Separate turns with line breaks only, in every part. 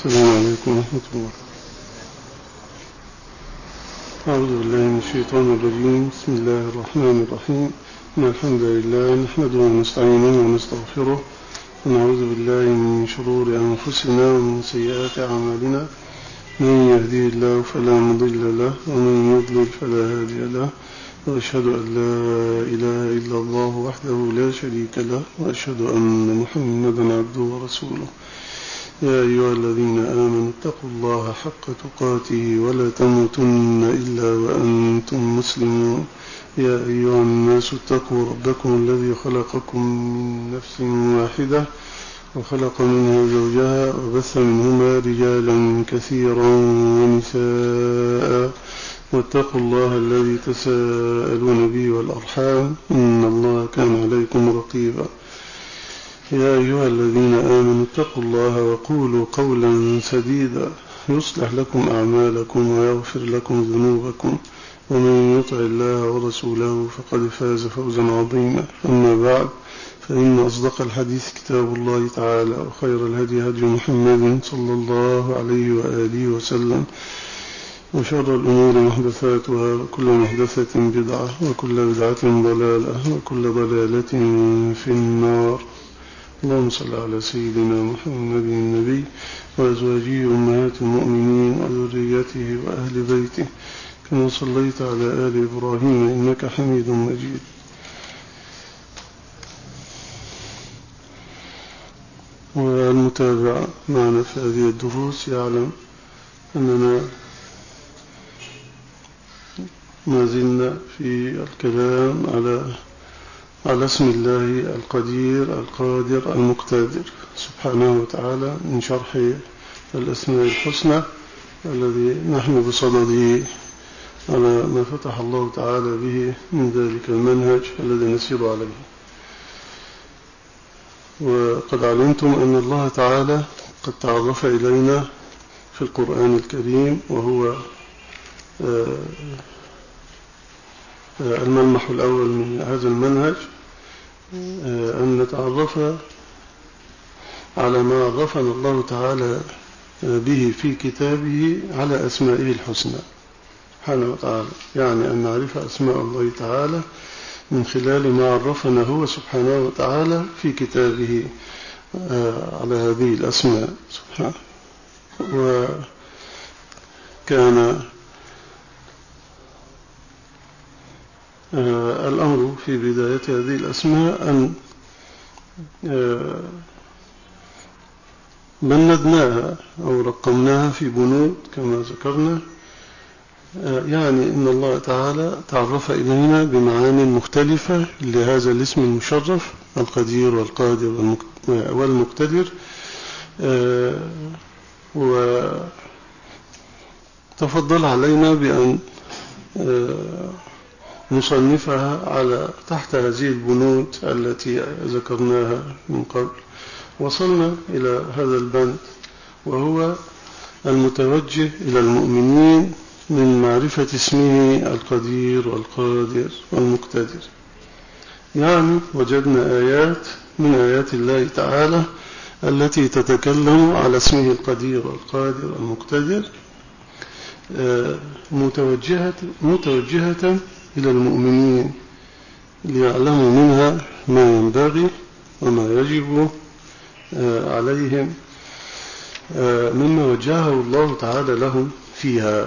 السلام عليكم ورحمة الله أعوذ بالله من الشيطان الرجيم بسم الله الرحمن الرحيم إن الحمد لله نحمده ونستعينه ونستغفره ونعوذ بالله من شرور أنفسنا ومن سيئات أعمالنا من يهديه الله فلا مضل له ومن يضلل فلا هادي له وأشهد أن لا إله إلا الله وحده لا شريك له وأشهد أن محمدا عبده ورسوله يا أيها الذين آمنوا اتقوا الله حق تقاته ولا تموتن إلا وأنتم مسلمون يا أيها الناس اتقوا ربكم الذي خلقكم من نفس واحدة وخلق منها زوجها وبث منهما رجالا كثيرا ونساء واتقوا الله الذي تساءلون به والأرحام إن الله كان عليكم رقيبا يا أيها الذين آمنوا اتقوا الله وقولوا قولا سديدا يصلح لكم أعمالكم ويغفر لكم ذنوبكم ومن يطع الله ورسوله فقد فاز فوزا عظيما أما بعد فإن أصدق الحديث كتاب الله تعالى وخير الهدي هدي محمد صلى الله عليه وآله وسلم وشر الأمور محدثاتها وكل محدثة بدعة وكل بدعة ضلالة وكل ضلالة في النار اللهم صل على سيدنا محمد النبي وأزواجه أمهات المؤمنين وذريته وأهل بيته كما صليت على آل إبراهيم إنك حميد مجيد والمتابع معنا في هذه الدروس يعلم أننا ما زلنا في الكلام على على اسم الله القدير القادر المقتدر سبحانه وتعالى من شرح الأسماء الحسنى الذي نحن بصدده على ما فتح الله تعالى به من ذلك المنهج الذي نسير عليه وقد علمتم أن الله تعالى قد تعرف إلينا في القرآن الكريم وهو الملمح الأول من هذا المنهج أن نتعرف على ما عرفنا الله تعالى به في كتابه على أسمائه الحسنى سبحانه وتعالى يعني أن نعرف أسماء الله تعالى من خلال ما عرفنا هو سبحانه وتعالى في كتابه على هذه الأسماء سبحانه وكان الأمر في بداية هذه الأسماء أن بندناها أو رقمناها في بنود كما ذكرنا يعني إن الله تعالى تعرف إلينا بمعاني مختلفة لهذا الاسم المشرف القدير والقادر والمقتدر وتفضل علينا بأن نصنفها على تحت هذه البنود التي ذكرناها من قبل وصلنا إلى هذا البند وهو المتوجه إلى المؤمنين من معرفة اسمه القدير والقادر والمقتدر يعني وجدنا آيات من آيات الله تعالى التي تتكلم على اسمه القدير والقادر والمقتدر متوجهة, متوجهة إلى المؤمنين ليعلموا منها ما ينبغي وما يجب عليهم مما وجهه الله تعالى لهم فيها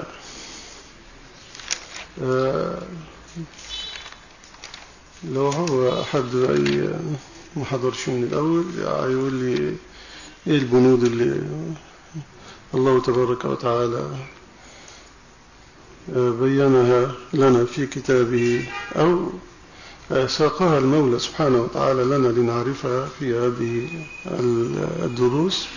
لو هو أحد أي ما حضرش من الأول يقول لي إيه البنود اللي الله تبارك وتعالى بينها لنا في كتابه أو ساقها المولى سبحانه وتعالى لنا لنعرفها في هذه الدروس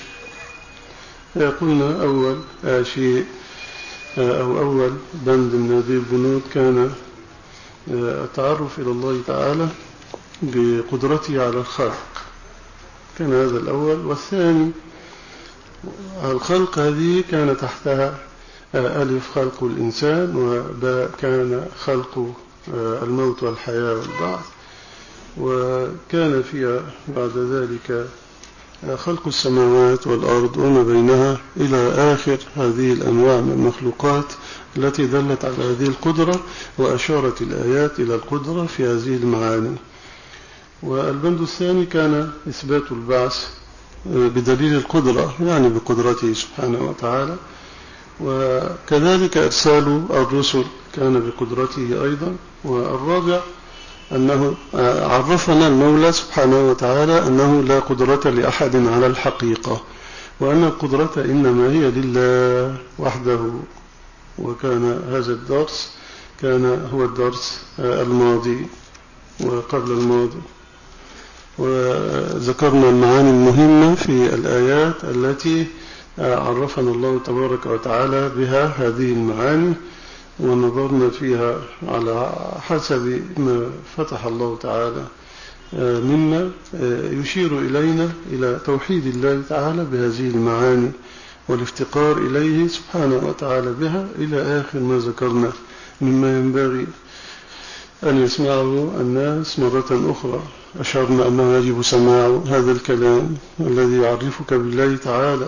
قلنا أول شيء أو أول بند من هذه البنود كان التعرف إلى الله تعالى بقدرته على الخلق كان هذا الأول والثاني الخلق هذه كان تحتها ألف خلق الإنسان وباء كان خلق الموت والحياة والبعث وكان فيها بعد ذلك خلق السماوات والأرض وما بينها إلى آخر هذه الأنواع من المخلوقات التي دلت على هذه القدرة وأشارت الآيات إلى القدرة في هذه المعاني والبند الثاني كان إثبات البعث بدليل القدرة يعني بقدرته سبحانه وتعالى وكذلك إرسال الرسل كان بقدرته أيضا والرابع أنه عرفنا المولى سبحانه وتعالى أنه لا قدرة لأحد على الحقيقة وأن القدرة إنما هي لله وحده وكان هذا الدرس كان هو الدرس الماضي وقبل الماضي وذكرنا المعاني المهمة في الآيات التي عرفنا الله تبارك وتعالى بها هذه المعاني ونظرنا فيها على حسب ما فتح الله تعالى مما يشير إلينا إلى توحيد الله تعالى بهذه المعاني والافتقار إليه سبحانه وتعالى بها إلى آخر ما ذكرنا مما ينبغي أن يسمعه الناس مرة أخرى أشرنا أنه يجب سماع هذا الكلام الذي يعرفك بالله تعالى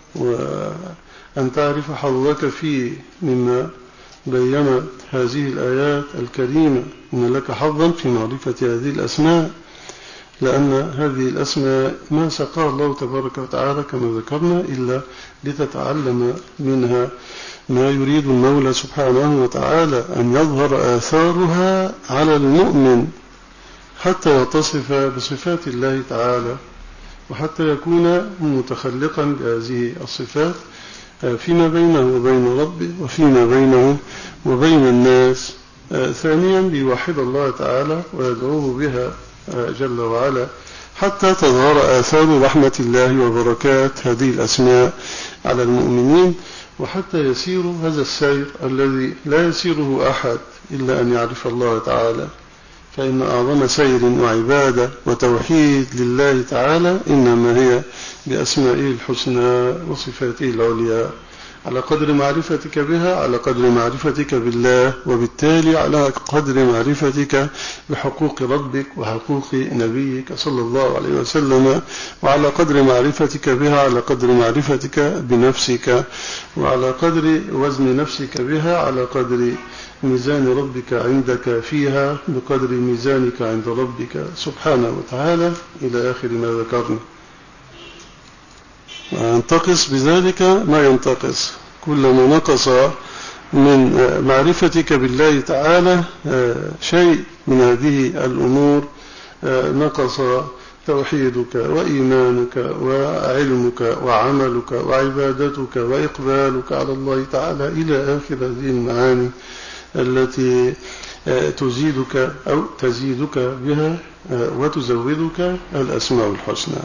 وأن تعرف حظك فيه مما بينت هذه الآيات الكريمة إن لك حظا في معرفة هذه الأسماء لأن هذه الأسماء ما سقى الله تبارك وتعالى كما ذكرنا إلا لتتعلم منها ما يريد المولى سبحانه وتعالى أن يظهر آثارها على المؤمن حتى يتصف بصفات الله تعالى وحتى يكون متخلقا بهذه الصفات فيما بينه وبين ربه وفيما بينه وبين الناس ثانيا ليوحد الله تعالى ويدعوه بها جل وعلا حتى تظهر آثار رحمة الله وبركات هذه الأسماء على المؤمنين وحتى يسير هذا السير الذي لا يسيره أحد إلا أن يعرف الله تعالى فإن أعظم سير وعبادة وتوحيد لله تعالى إنما هي بأسمائه الحسنى وصفاته العليا على قدر معرفتك بها على قدر معرفتك بالله وبالتالي على قدر معرفتك بحقوق ربك وحقوق نبيك صلى الله عليه وسلم وعلى قدر معرفتك بها على قدر معرفتك بنفسك وعلى قدر وزن نفسك بها على قدر ميزان ربك عندك فيها بقدر ميزانك عند ربك سبحانه وتعالى إلى آخر ما ذكرنا وينتقص بذلك ما ينتقص كلما نقص من معرفتك بالله تعالى شيء من هذه الأمور نقص توحيدك وإيمانك وعلمك وعملك وعبادتك وإقبالك على الله تعالى إلى آخر هذه المعاني التي تزيدك أو تزيدك بها وتزودك الأسماء الحسنى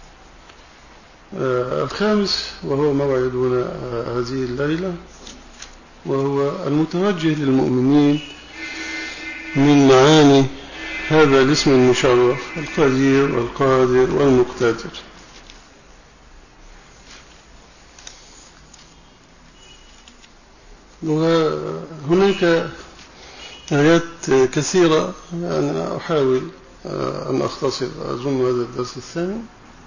الخامس وهو موعدنا هذه الليلة وهو المتوجه للمؤمنين من معاني هذا الاسم المشرف القدير والقادر والمقتدر وهناك آيات كثيرة أنا أحاول أن أختصر أظن هذا الدرس الثاني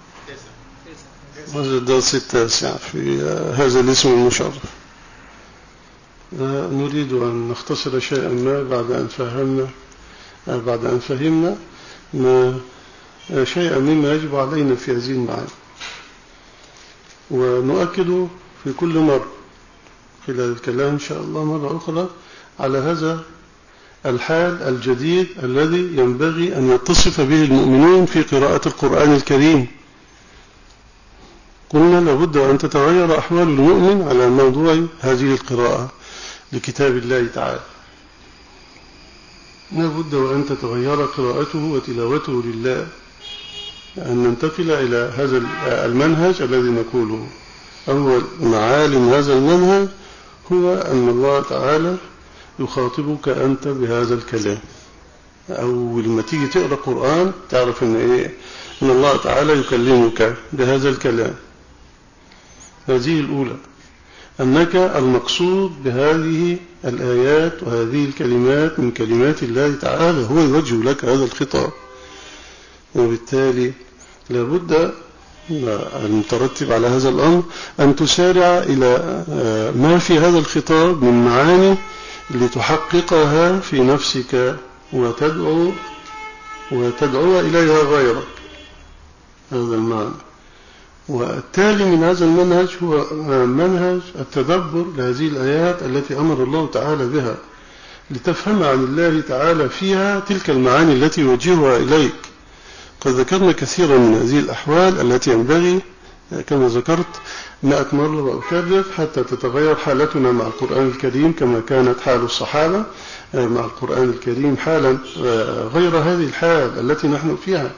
هذا الدرس التاسع في هذا الاسم المشرف نريد أن نختصر شيئا ما بعد أن فهمنا بعد أن فهمنا ما شيئا مما يجب علينا في هذه المعاني ونؤكد في كل مرة خلال الكلام إن شاء الله مرة أخرى على هذا الحال الجديد الذي ينبغي أن يتصف به المؤمنون في قراءة القرآن الكريم قلنا لابد أن تتغير أحوال المؤمن على موضوع هذه القراءة لكتاب الله تعالى لابد وأن تتغير قراءته وتلاوته لله أن ننتقل إلى هذا المنهج الذي نقوله أول معالم هذا المنهج هو أن الله تعالى يخاطبك أنت بهذا الكلام أول ما تيجي تقرأ قرآن تعرف أن, إيه؟ أن الله تعالى يكلمك بهذا الكلام هذه الأولى أنك المقصود بهذه الآيات وهذه الكلمات من كلمات الله تعالى هو يوجه لك هذا الخطاب وبالتالي لابد المترتب على هذا الأمر أن تسارع إلى ما في هذا الخطاب من معاني لتحققها في نفسك وتدعو وتدعو إليها غيرك هذا المعنى والتالي من هذا المنهج هو منهج التدبر لهذه الآيات التي أمر الله تعالى بها لتفهم عن الله تعالى فيها تلك المعاني التي يوجهها إليك قد ذكرنا كثيرا من هذه الأحوال التي ينبغي كما ذكرت مئة مرة وأكرر حتى تتغير حالتنا مع القرآن الكريم كما كانت حال الصحابة مع القرآن الكريم حالا غير هذه الحال التي نحن فيها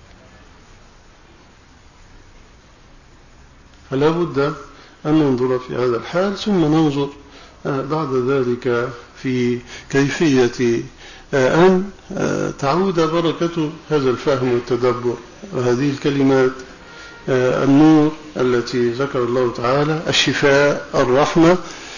فلا بد أن ننظر في هذا الحال ثم ننظر بعد ذلك في كيفية أن تعود بركة هذا الفهم والتدبر وهذه الكلمات النور التي ذكر الله تعالى الشفاء الرحمة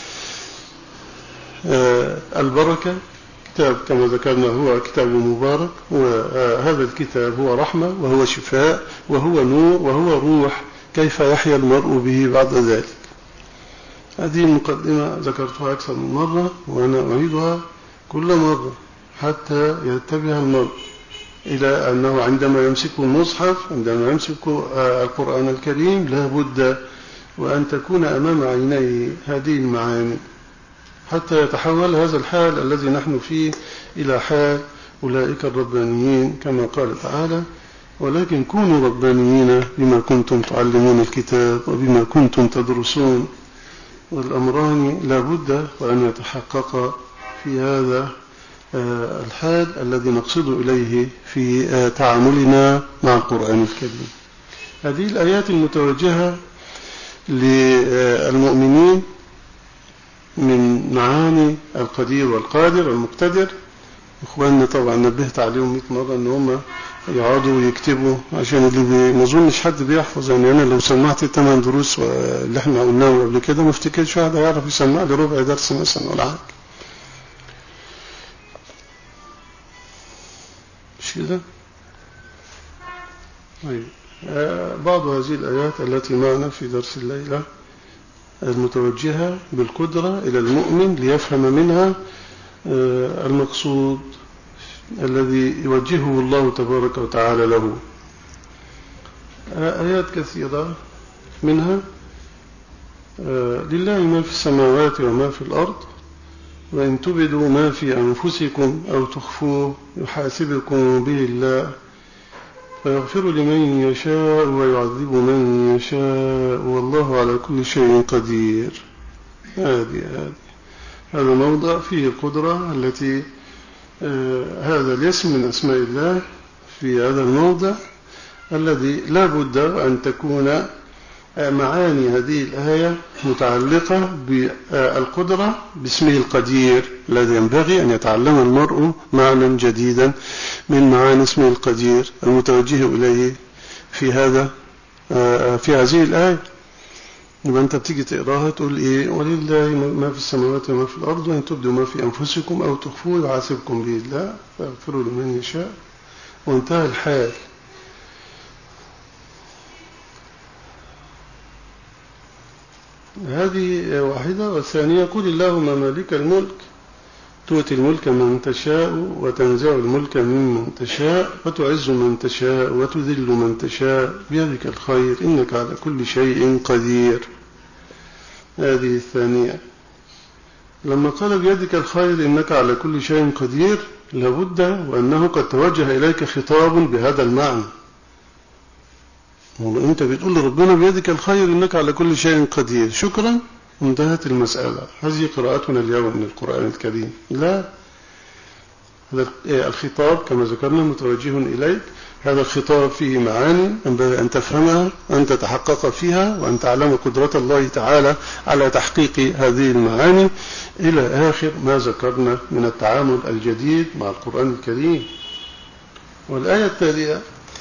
البركة كتاب كما ذكرنا هو كتاب مبارك وهذا الكتاب هو رحمة وهو شفاء وهو نور وهو روح كيف يحيا المرء به بعد ذلك هذه المقدمة ذكرتها أكثر من مرة وأنا أعيدها كل مرة حتى يتبه المرء إلى أنه عندما يمسك المصحف عندما يمسك القرآن الكريم لا بد وأن تكون أمام عينيه هذه المعاني حتى يتحول هذا الحال الذي نحن فيه إلى حال أولئك الربانيين كما قال تعالى ولكن كونوا ربانيين بما كنتم تعلمون الكتاب وبما كنتم تدرسون والأمران لا بد وأن يتحقق في هذا الحال الذي نقصد إليه في تعاملنا مع القرآن الكريم هذه الآيات المتوجهة للمؤمنين من معاني القدير والقادر والمقتدر إخواننا طبعا نبهت عليهم 100 مرة أن هم يقعدوا ويكتبوا عشان اللي ما اظنش حد بيحفظ يعني أنا لو سمعت الثمان دروس اللي احنا قلناهم قبل كده ما افتكرش واحد هيعرف يسمع لي ربع درس مثلا ولا حاجة مش كده؟ طيب بعض هذه الآيات التي معنا في درس الليلة المتوجهة بالقدرة إلى المؤمن ليفهم منها المقصود الذي يوجهه الله تبارك وتعالى له آيات كثيرة منها لله ما في السماوات وما في الأرض وإن تبدوا ما في أنفسكم أو تخفوه يحاسبكم به الله فيغفر لمن يشاء ويعذب من يشاء والله على كل شيء قدير هذه هذه هذا موضع فيه القدرة التي آه هذا الاسم من أسماء الله في هذا الموضع الذي لا بد أن تكون معاني هذه الآية متعلقة بالقدرة باسمه القدير الذي ينبغي أن يتعلم المرء معنى جديدا من معاني اسمه القدير المتوجه إليه في هذا في هذه الآية يبقى أنت بتيجي تقراها تقول إيه ولله ما في السماوات وما في الأرض وإن تبدوا ما في أنفسكم أو تخفوه يحاسبكم به الله فاغفروا لمن يشاء وانتهى الحال هذه واحدة والثانية قل اللهم مالك الملك تؤتي الملك من تشاء وتنزع الملك ممن تشاء وتعز من تشاء وتذل من تشاء بيدك الخير إنك على كل شيء قدير هذه الثانية لما قال بيدك الخير إنك على كل شيء قدير لابد وأنه قد توجه إليك خطاب بهذا المعنى والله أنت بتقول لربنا بيدك الخير إنك على كل شيء قدير شكرا انتهت المسألة هذه قراءتنا اليوم من القرآن الكريم لا هذا الخطاب كما ذكرنا متوجه إليك هذا الخطاب فيه معاني ينبغي أن تفهمها أن تتحقق فيها وأن تعلم قدرة الله تعالى على تحقيق هذه المعاني إلى آخر ما ذكرنا من التعامل الجديد مع القرآن الكريم والآية التالية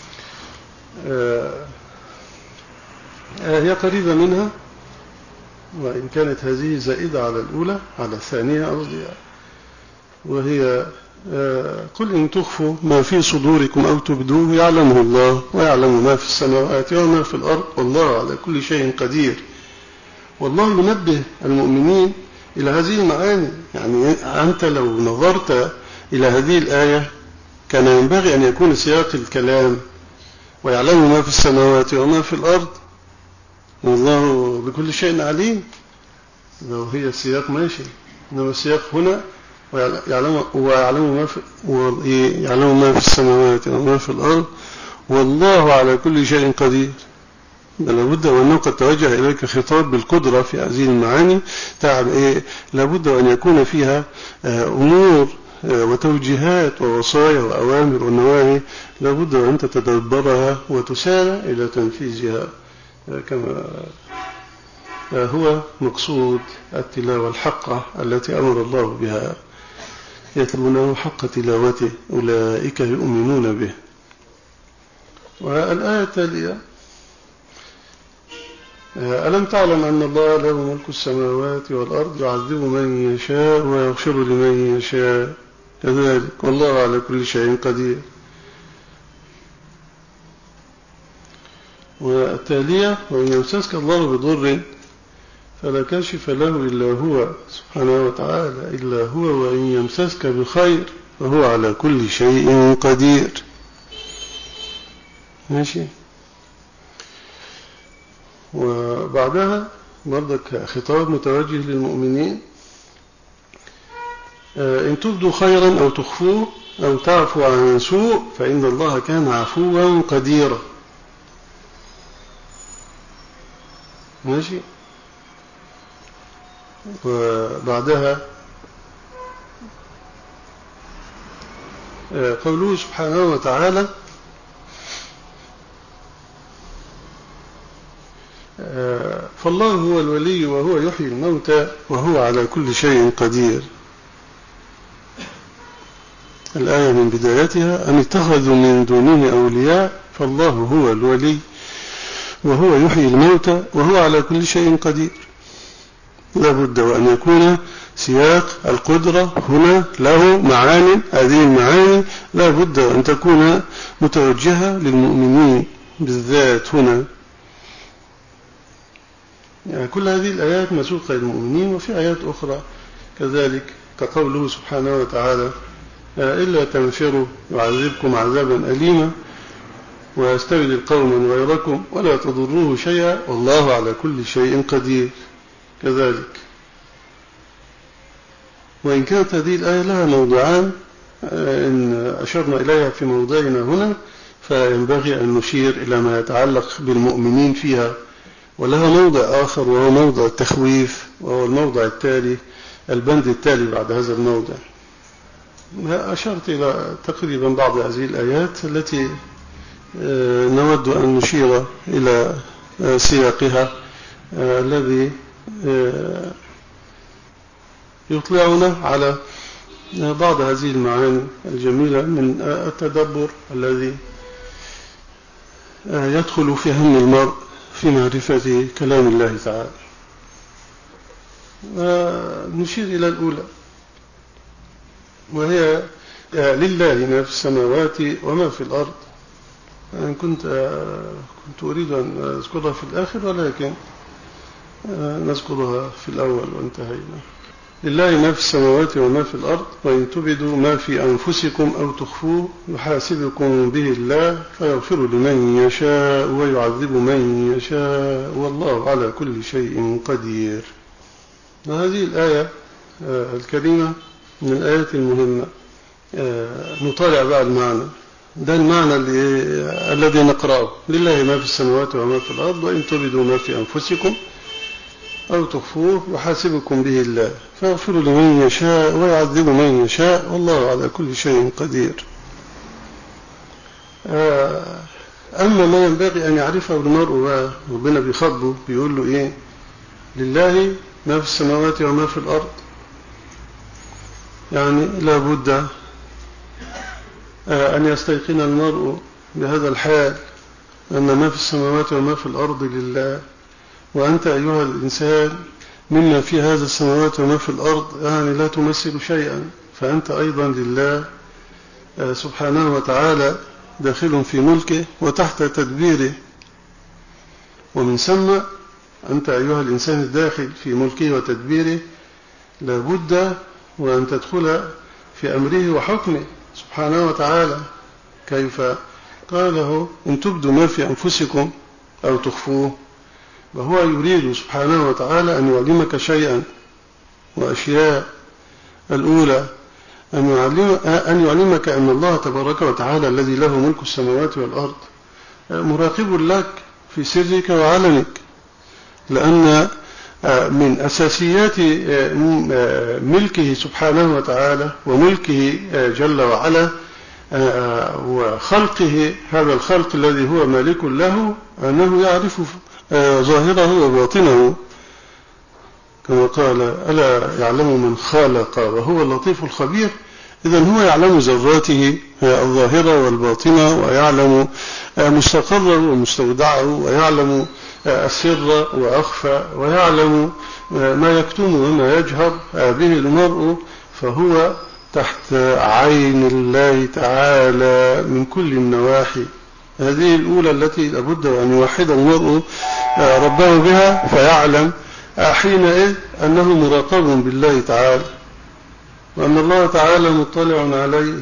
هي قريبة منها وإن كانت هذه زائدة على الأولى على الثانية قصدي وهي آه، قل إن تخفوا ما في صدوركم أو تبدوه يعلمه الله ويعلم ما في السماوات وما في الأرض والله على كل شيء قدير والله ينبه المؤمنين إلى هذه المعاني يعني أنت لو نظرت إلى هذه الآية كان ينبغي أن يكون سياق الكلام ويعلم ما في السماوات وما في الأرض والله بكل شيء عليم لو هي السياق ماشي إنما السياق هنا ويعلم, ويعلم ما في ويعلم ما في السماوات وما في الأرض والله على كل شيء قدير لابد وأنه قد توجه إليك خطاب بالقدرة في هذه المعاني تعب إيه لابد أن يكون فيها آه، أمور آه، وتوجيهات ووصايا وأوامر ونواهي لابد أن تتدبرها وتسارع إلى تنفيذها آه، كما هو مقصود التلاوة الحقة التي أمر الله بها يتلونه حق تلاوته أولئك يؤمنون به والآية التالية ألم تعلم أن الله له ملك السماوات والأرض يعذب من يشاء ويغفر لمن يشاء كذلك والله على كل شيء قدير والتالية وإن يمسسك الله بضر فلا كاشف له إلا هو سبحانه وتعالى إلا هو وإن يمسسك بخير فهو على كل شيء قدير ماشي وبعدها برضك خطاب متوجه للمؤمنين آه، إن تبدوا خيرا أو تخفوه أو تعفوا عن سوء فإن الله كان عفوا قديرا ماشي وبعدها آه، قوله سبحانه وتعالى آه، فالله هو الولي وهو يحيي الموتى وهو على كل شيء قدير الآية من بدايتها أن اتخذوا من دونه أولياء فالله هو الولي وهو يحيي الموتى وهو على كل شيء قدير لا بد وأن يكون سياق القدرة هنا له معاني هذه المعاني لا بد أن تكون متوجهة للمؤمنين بالذات هنا يعني كل هذه الآيات مسوقة للمؤمنين وفي آيات أخرى كذلك كقوله سبحانه وتعالى إلا تنفروا يعذبكم عذابا أليما ويستبدل قوما غيركم ولا تضروه شيئا والله على كل شيء قدير كذلك وإن كانت هذه الآية لها موضعان آه، إن أشرنا إليها في موضعنا هنا فينبغي أن نشير إلى ما يتعلق بالمؤمنين فيها ولها موضع آخر وهو موضع التخويف وهو الموضع التالي البند التالي بعد هذا الموضع أشرت إلى تقريبا بعض هذه الآيات التي آه، نود أن نشير إلى آه، سياقها الذي آه، يطلعنا على بعض هذه المعاني الجميلة من التدبر الذي آه، يدخل في هم المرء في معرفة كلام الله تعالى نشير إلى الأولى وهي آه، لله ما في السماوات وما في الأرض أنا كنت كنت أريد أن أذكرها في الآخر ولكن نذكرها في الأول وانتهينا لله ما في السماوات وما في الأرض وإن تبدوا ما في أنفسكم أو تخفوه يحاسبكم به الله فيغفر لمن يشاء ويعذب من يشاء والله على كل شيء قدير وهذه الآية آه، الكريمة من الآيات المهمة آه، نطالع بقى المعنى ده المعنى الذي نقرأه لله ما في السماوات وما في الأرض وإن تبدوا ما في أنفسكم أو تخفوه يحاسبكم به الله فيغفر لمن يشاء ويعذب من يشاء والله على كل شيء قدير آه، أما ما ينبغي أن يعرفه المرء ربنا بيخبه بيقول له إيه لله ما في السماوات وما في الأرض يعني لا بد آه، أن يستيقن المرء بهذا الحال أن ما في السماوات وما في الأرض لله وأنت أيها الإنسان مما في هذا السماوات وما في الأرض يعني لا تمثل شيئا فأنت أيضا لله سبحانه وتعالى داخل في ملكه وتحت تدبيره ومن ثم أنت أيها الإنسان الداخل في ملكه وتدبيره لابد وأن تدخل في أمره وحكمه سبحانه وتعالى كيف قاله إن تبدوا ما في أنفسكم أو تخفوه وهو يريد سبحانه وتعالى أن يعلمك شيئا وأشياء الأولى أن, يعلم أن يعلمك أن الله تبارك وتعالى الذي له ملك السماوات والأرض مراقب لك في سرك وعلنك لأن من أساسيات ملكه سبحانه وتعالى وملكه جل وعلا وخلقه هذا الخلق الذي هو مالك له أنه يعرف ظاهره وباطنه كما قال ألا يعلم من خالق وهو اللطيف الخبير إذا هو يعلم ذراته الظاهرة والباطنة ويعلم مستقره ومستودعه ويعلم السر وأخفى ويعلم ما يكتم وما يجهر به المرء فهو تحت عين الله تعالى من كل النواحي هذه الأولى التي لابد أن يوحد المرء ربه بها فيعلم حينئذ أنه مراقب بالله تعالى وأن الله تعالى مطلع عليه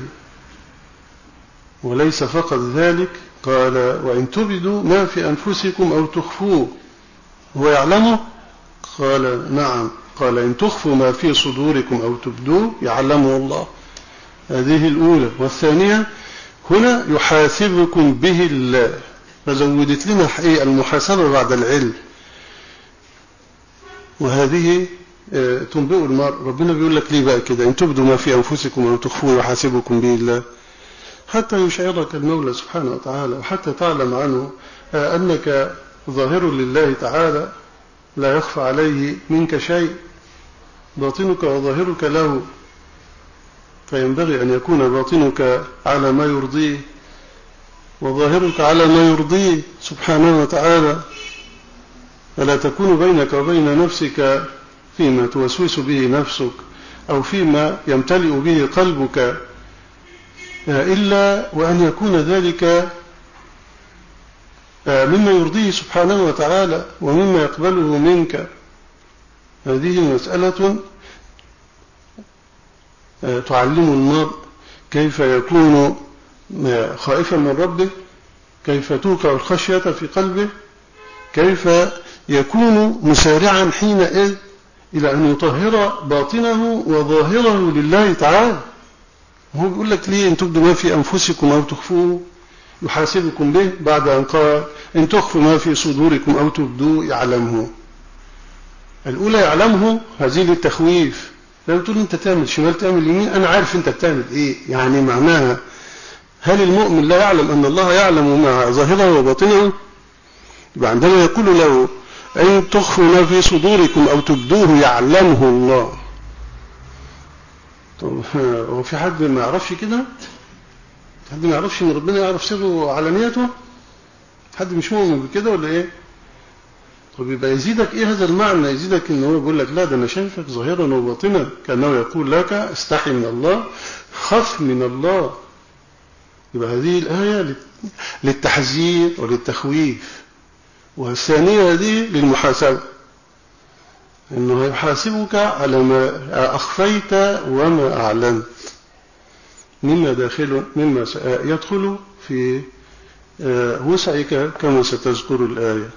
وليس فقط ذلك قال وإن تبدوا ما في أنفسكم أو تخفوه هو يعلمه قال نعم قال إن تخفوا ما في صدوركم أو تبدوه يعلمه الله هذه الأولى والثانية هنا يحاسبكم به الله فزودت لنا حقيقة المحاسبة بعد العلم وهذه تنبئ المرء ربنا بيقول لك ليه بقى كده إن تبدوا ما في أنفسكم أو تخفوه يحاسبكم به الله حتى يشعرك المولى سبحانه وتعالى وحتى تعلم عنه أنك ظاهر لله تعالى لا يخفى عليه منك شيء باطنك وظاهرك له فينبغي أن يكون باطنك على ما يرضيه وظاهرك على ما يرضيه سبحانه وتعالى فلا تكون بينك وبين نفسك فيما توسوس به نفسك أو فيما يمتلئ به قلبك إلا وأن يكون ذلك مما يرضيه سبحانه وتعالى ومما يقبله منك هذه مسألة تعلم المرء كيف يكون خائفا من ربه كيف توقع الخشية في قلبه كيف يكون مسارعا حينئذ إلى أن يطهر باطنه وظاهره لله تعالى وهو بيقول لك ليه إن تبدوا ما في أنفسكم أو تخفوه يحاسبكم به بعد أن قال إن تخفوا ما في صدوركم أو تبدوه يعلمه الأولى يعلمه هذه للتخويف لما تقول أنت تعمل شمال تعمل يمين أنا عارف أنت بتعمل إيه يعني معناها هل المؤمن لا يعلم أن الله يعلم ما ظاهره وباطنه عندما يقول له أن تخفوا ما في صدوركم أو تبدوه يعلمه الله طب هو في حد ما يعرفش كده حد ما يعرفش ان ربنا يعرف سره وعلانيته حد مش مؤمن بكده ولا ايه طب يبقى يزيدك ايه هذا المعنى يزيدك ان هو يقول لك لا ده انا شايفك ظاهرا وباطنا كانه يقول لك استحي من الله خف من الله يبقى هذه الايه للتحذير وللتخويف والثانيه هذه للمحاسبه انه يحاسبك على ما اخفيت وما اعلنت مما داخل مما يدخل في وسعك كما ستذكر الآية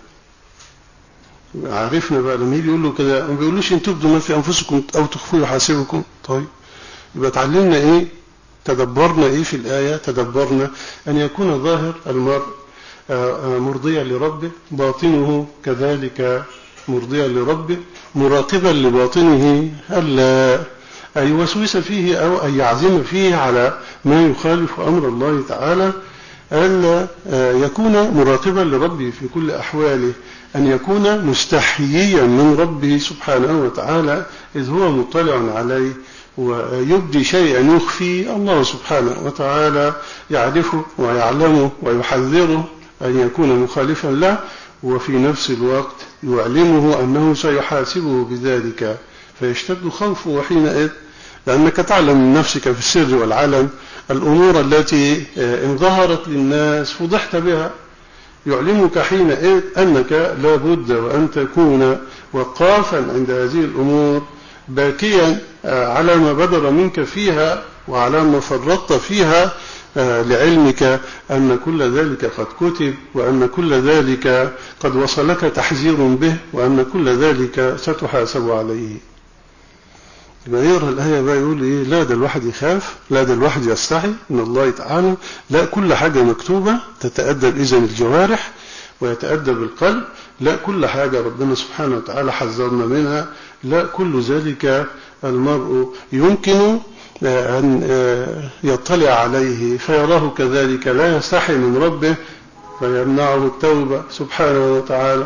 عرفنا بقى لما يجي يقول له كده ما بيقولوش ان تبدوا ما في انفسكم او تخفوه يحاسبكم طيب يبقى اتعلمنا ايه تدبرنا ايه في الآية تدبرنا ان يكون ظاهر المرء مرضيا لربه باطنه كذلك مرضيا لربه مراقبا لباطنه ألا أن يوسوس فيه أو أن يعزم فيه على ما يخالف أمر الله تعالى ألا يكون مراقبا لربه في كل أحواله أن يكون مستحييا من ربه سبحانه وتعالى إذ هو مطلع عليه ويبدي شيئا يخفي الله سبحانه وتعالى يعرفه ويعلمه ويحذره أن يكون مخالفا له وفي نفس الوقت يعلمه أنه سيحاسبه بذلك فيشتد خوفه حينئذ لأنك تعلم من نفسك في السر والعلن الأمور التي إن ظهرت للناس فضحت بها يعلمك حينئذ أنك لا بد وأن تكون وقافا عند هذه الأمور باكيا على ما بدر منك فيها وعلى ما فرطت فيها لعلمك أن كل ذلك قد كتب وأن كل ذلك قد وصلك تحذير به وأن كل ذلك ستحاسب عليه يبقى يقرأ الآية بقى يقول إيه لا ده الواحد يخاف لا ده الواحد يستحي من الله تعالى لا كل حاجة مكتوبة تتأدب إذن الجوارح ويتأدب القلب لا كل حاجة ربنا سبحانه وتعالى حذرنا منها لا كل ذلك المرء يمكن أن يطلع عليه فيراه كذلك لا يستحي من ربه فيمنعه التوبة سبحانه وتعالى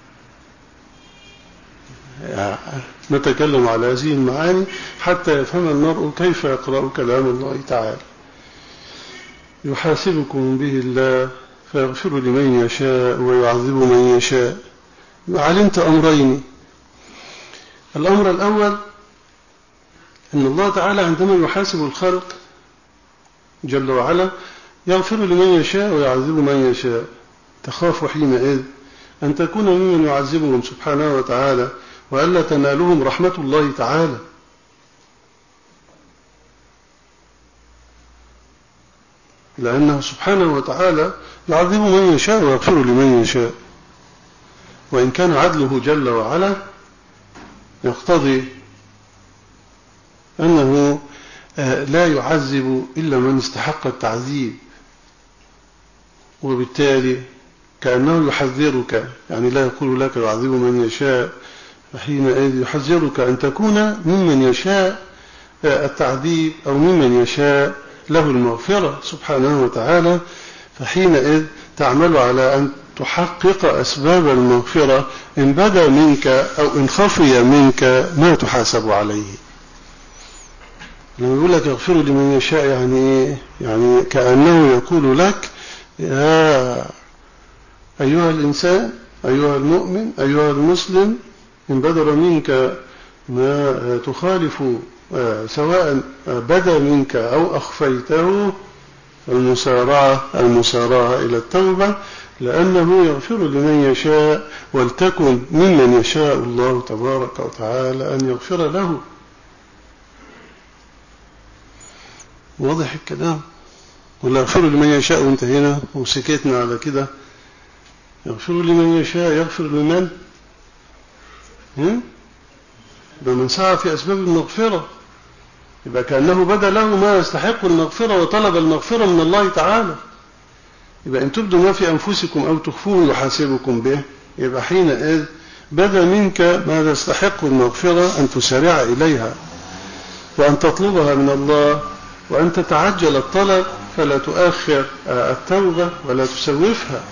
نتكلم على هذه المعاني حتى يفهم المرء كيف يقرأ كلام الله تعالى يحاسبكم به الله فيغفر لمن يشاء ويعذب من يشاء علمت أمرين الأمر الأول أن الله تعالى عندما يحاسب الخلق جل وعلا يغفر لمن يشاء ويعذب من يشاء تخاف حينئذ أن تكون ممن يعذبهم سبحانه وتعالى وألا تنالهم رحمة الله تعالى لأنه سبحانه وتعالى يعذب من يشاء ويغفر لمن يشاء وإن كان عدله جل وعلا يقتضي أنه لا يعذب إلا من استحق التعذيب وبالتالي كأنه يحذرك يعني لا يقول لك يعذب من يشاء فحينئذ يحذرك أن تكون ممن يشاء التعذيب أو ممن يشاء له المغفرة سبحانه وتعالى فحينئذ تعمل على أن تحقق أسباب المغفرة إن بدا منك أو إن خفي منك ما تحاسب عليه لما يقول لك اغفر لمن يشاء يعني ايه يعني كأنه يقول لك يا أيها الإنسان أيها المؤمن أيها المسلم إن بدر منك ما تخالف سواء بدا منك أو أخفيته المسارعة المسارعة إلى التوبة لأنه يغفر لمن يشاء ولتكن ممن يشاء الله تبارك وتعالى أن يغفر له واضح الكلام ولا يغفر لمن يشاء وانتهينا وسكتنا على كده يغفر لمن يشاء يغفر لمن بمن سعى في أسباب المغفرة يبقى كأنه بدا له ما يستحق المغفرة وطلب المغفرة من الله تعالى يبقى إن تبدوا ما في أنفسكم أو تخفوه يحاسبكم به يبقى حينئذ بدا منك ما يستحق المغفرة أن تسارع إليها وأن تطلبها من الله وأن تتعجل الطلب فلا تؤخر التوبة ولا تسوفها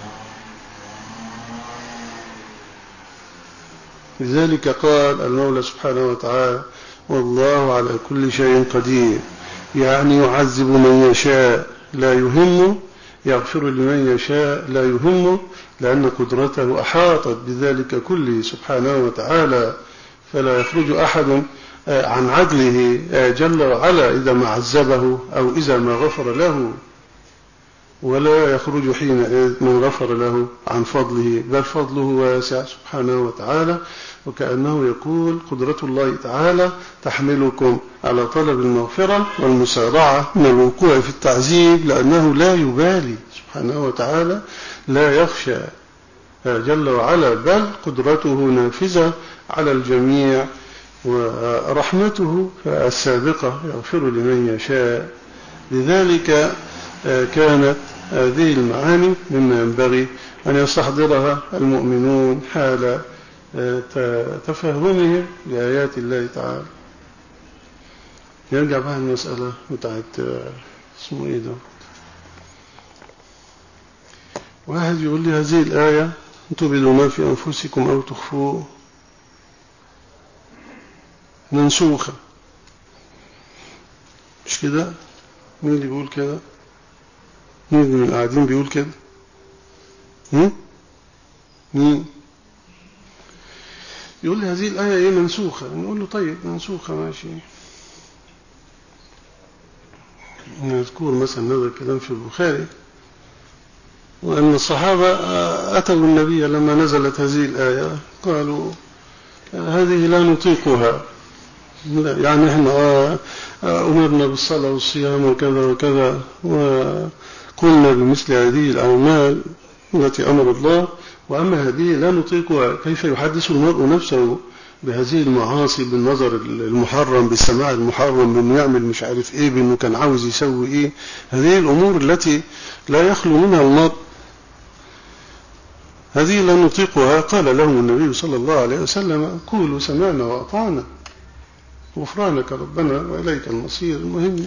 لذلك قال المولى سبحانه وتعالى والله على كل شيء قدير يعني يعذب من يشاء لا يهم يغفر لمن يشاء لا يهم لأن قدرته أحاطت بذلك كله سبحانه وتعالى فلا يخرج أحد عن عدله جل وعلا إذا ما عذبه أو إذا ما غفر له ولا يخرج حينئذ من غفر له عن فضله بل فضله واسع سبحانه وتعالى وكأنه يقول قدرة الله تعالى تحملكم على طلب المغفرة والمسارعة من الوقوع في التعذيب لأنه لا يبالي سبحانه وتعالى لا يخشى جل وعلا بل قدرته نافذة على الجميع ورحمته السابقة يغفر لمن يشاء لذلك كانت هذه المعاني مما ينبغي أن يستحضرها المؤمنون حال تفهمهم لآيات الله تعالى يرجع بقى المسألة بتاعت اسمه ايه ده واحد يقول لي هذه الآية تبدوا ما في أنفسكم أو تخفوه منسوخة مش كده مين اللي بيقول كده مين اللي من القاعدين بيقول كده مين يقول لي هذه الآية ايه منسوخة نقول له طيب منسوخة ماشي نذكر مثلا هذا الكلام في البخاري وأن الصحابة أتوا النبي لما نزلت هذه الآية قالوا هذه لا نطيقها يعني احنا أمرنا بالصلاة والصيام وكذا وكذا وقلنا بمثل هذه الأعمال التي أمر الله وأما هذه لا نطيقها كيف يحدث المرء نفسه بهذه المعاصي بالنظر المحرم بالسماع المحرم بأنه يعمل مش عارف إيه بأنه كان عاوز يسوي إيه هذه الأمور التي لا يخلو منها المرء هذه لا نطيقها قال لهم النبي صلى الله عليه وسلم قولوا سمعنا وأطعنا غفرانك ربنا وإليك المصير المهم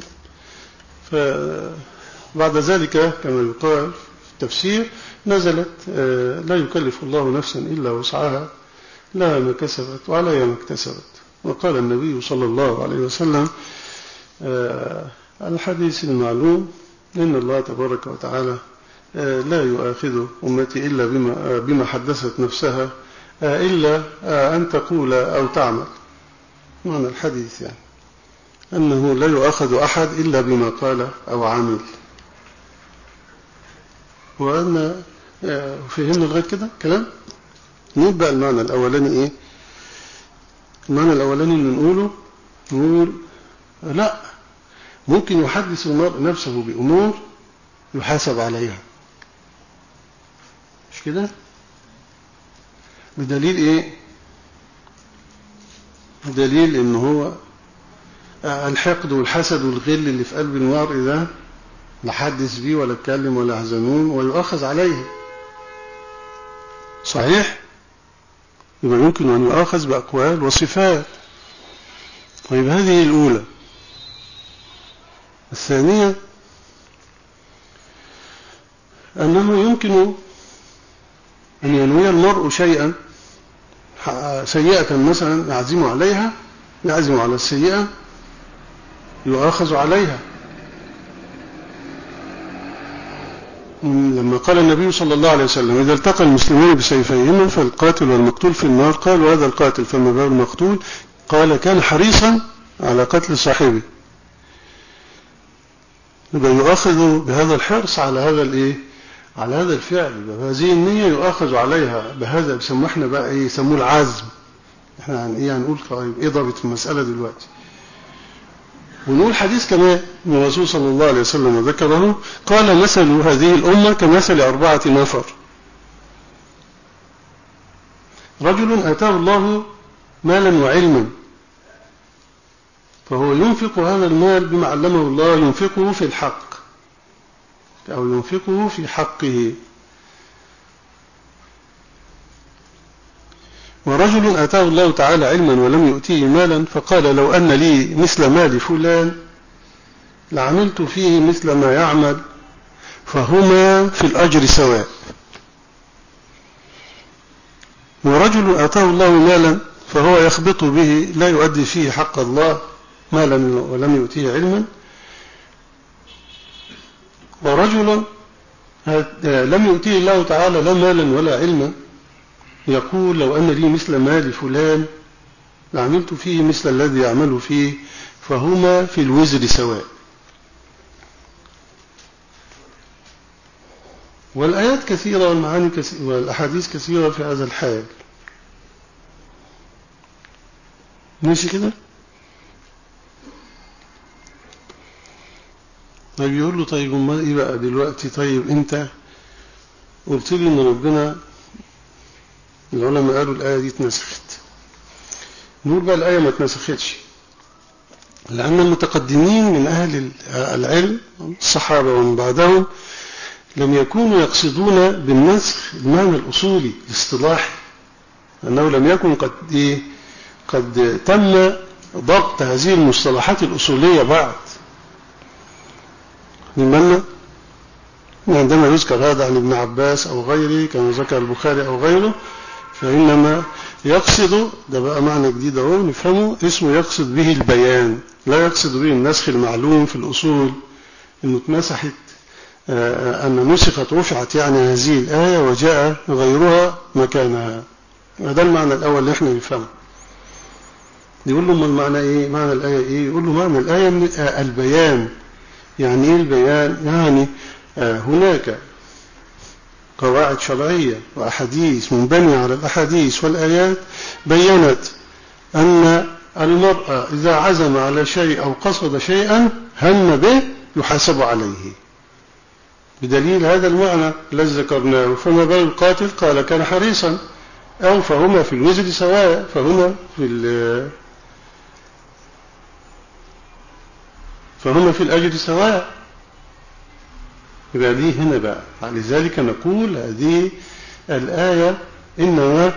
فبعد ذلك كما يقال في التفسير نزلت لا يكلف الله نفسا إلا وسعها لها ما كسبت وعليها ما اكتسبت وقال النبي صلى الله عليه وسلم الحديث المعلوم إن الله تبارك وتعالى لا يؤاخذ أمتي إلا بما, بما حدثت نفسها إلا أن تقول أو تعمل معنى الحديث يعني أنه لا يؤاخذ أحد إلا بما قال أو عمل وأن فهمنا لغاية كده كلام نبقى المعنى الأولاني إيه المعنى الأولاني اللي نقوله نقول لا ممكن يحدث المرء نفسه بأمور يحاسب عليها مش كده بدليل ايه بدليل ان هو الحقد والحسد والغل اللي في قلب المرء ده لا حدث بيه ولا اتكلم ولا حزنون ويؤخذ عليه صحيح يبقى يمكن أن يؤخذ بأقوال وصفات طيب هذه الأولى الثانية أنه يمكن أن ينوي المرء شيئا سيئة مثلا يعزم عليها يعزم على السيئة يؤاخذ عليها لما قال النبي صلى الله عليه وسلم إذا التقى المسلمون بسيفيهما فالقاتل والمقتول في النار قال وهذا القاتل فما بال المقتول قال كان حريصا على قتل صاحبه يبقى يؤاخذ بهذا الحرص على هذا الايه على هذا الفعل هذه النية يؤاخذ عليها بهذا بيسموه احنا بقى ايه يسموه العزم احنا عن ايه هنقول طيب ايه ضابط المسألة دلوقتي ونقول حديث كمان من الرسول صلى الله عليه وسلم ذكره قال مثل هذه الأمة كمثل أربعة نفر رجل أتاه الله مالا وعلما فهو ينفق هذا المال بما علمه الله ينفقه في الحق أو ينفقه في حقه ورجل أتاه الله تعالى علما ولم يؤتيه مالا فقال لو أن لي مثل مال فلان لعملت فيه مثل ما يعمل فهما في الأجر سواء ورجل أتاه الله مالا فهو يخبط به لا يؤدي فيه حق الله مالا ولم يؤتيه علما ورجل لم يؤتيه الله تعالى لا مالا ولا علما يقول لو أن لي مثل مال فلان لعملت فيه مثل الذي يعمل فيه فهما في الوزر سواء والآيات كثيرة والمعاني كثيرة والأحاديث كثيرة في هذا الحال ماشي كده طيب يقول له طيب ما ايه بقى دلوقتي طيب انت قلت لي ان ربنا العلماء قالوا الآية دي اتنسخت نقول بقى الآية ما اتنسختش لأن المتقدمين من أهل العلم الصحابة ومن بعدهم لم يكونوا يقصدون بالنسخ المعنى الأصولي الاصطلاحي أنه لم يكن قد إيه قد تم ضبط هذه المصطلحات الأصولية بعد لمن عندما يذكر هذا عن ابن عباس أو غيره كما ذكر البخاري أو غيره فإنما يقصد ده بقى معنى جديد اهو نفهمه اسمه يقصد به البيان لا يقصد به النسخ المعلوم في الأصول انه اتمسحت أن نسخت رفعت يعني هذه الآية وجاء غيرها مكانها هذا المعنى الأول اللي احنا نفهمه يقول له ما المعنى ايه معنى الآية ايه يقول له معنى الآية البيان يعني إيه البيان يعني هناك قواعد شرعية وأحاديث منبنية على الأحاديث والآيات بينت أن المرأة إذا عزم على شيء أو قصد شيئا هم به يحاسب عليه بدليل هذا المعنى الذي ذكرناه فما بال القاتل قال كان حريصا أو فهما في الوزر سواء فهما في فهما في الأجر سواء يبقى دي هنا بقى لذلك نقول هذه الآية إنما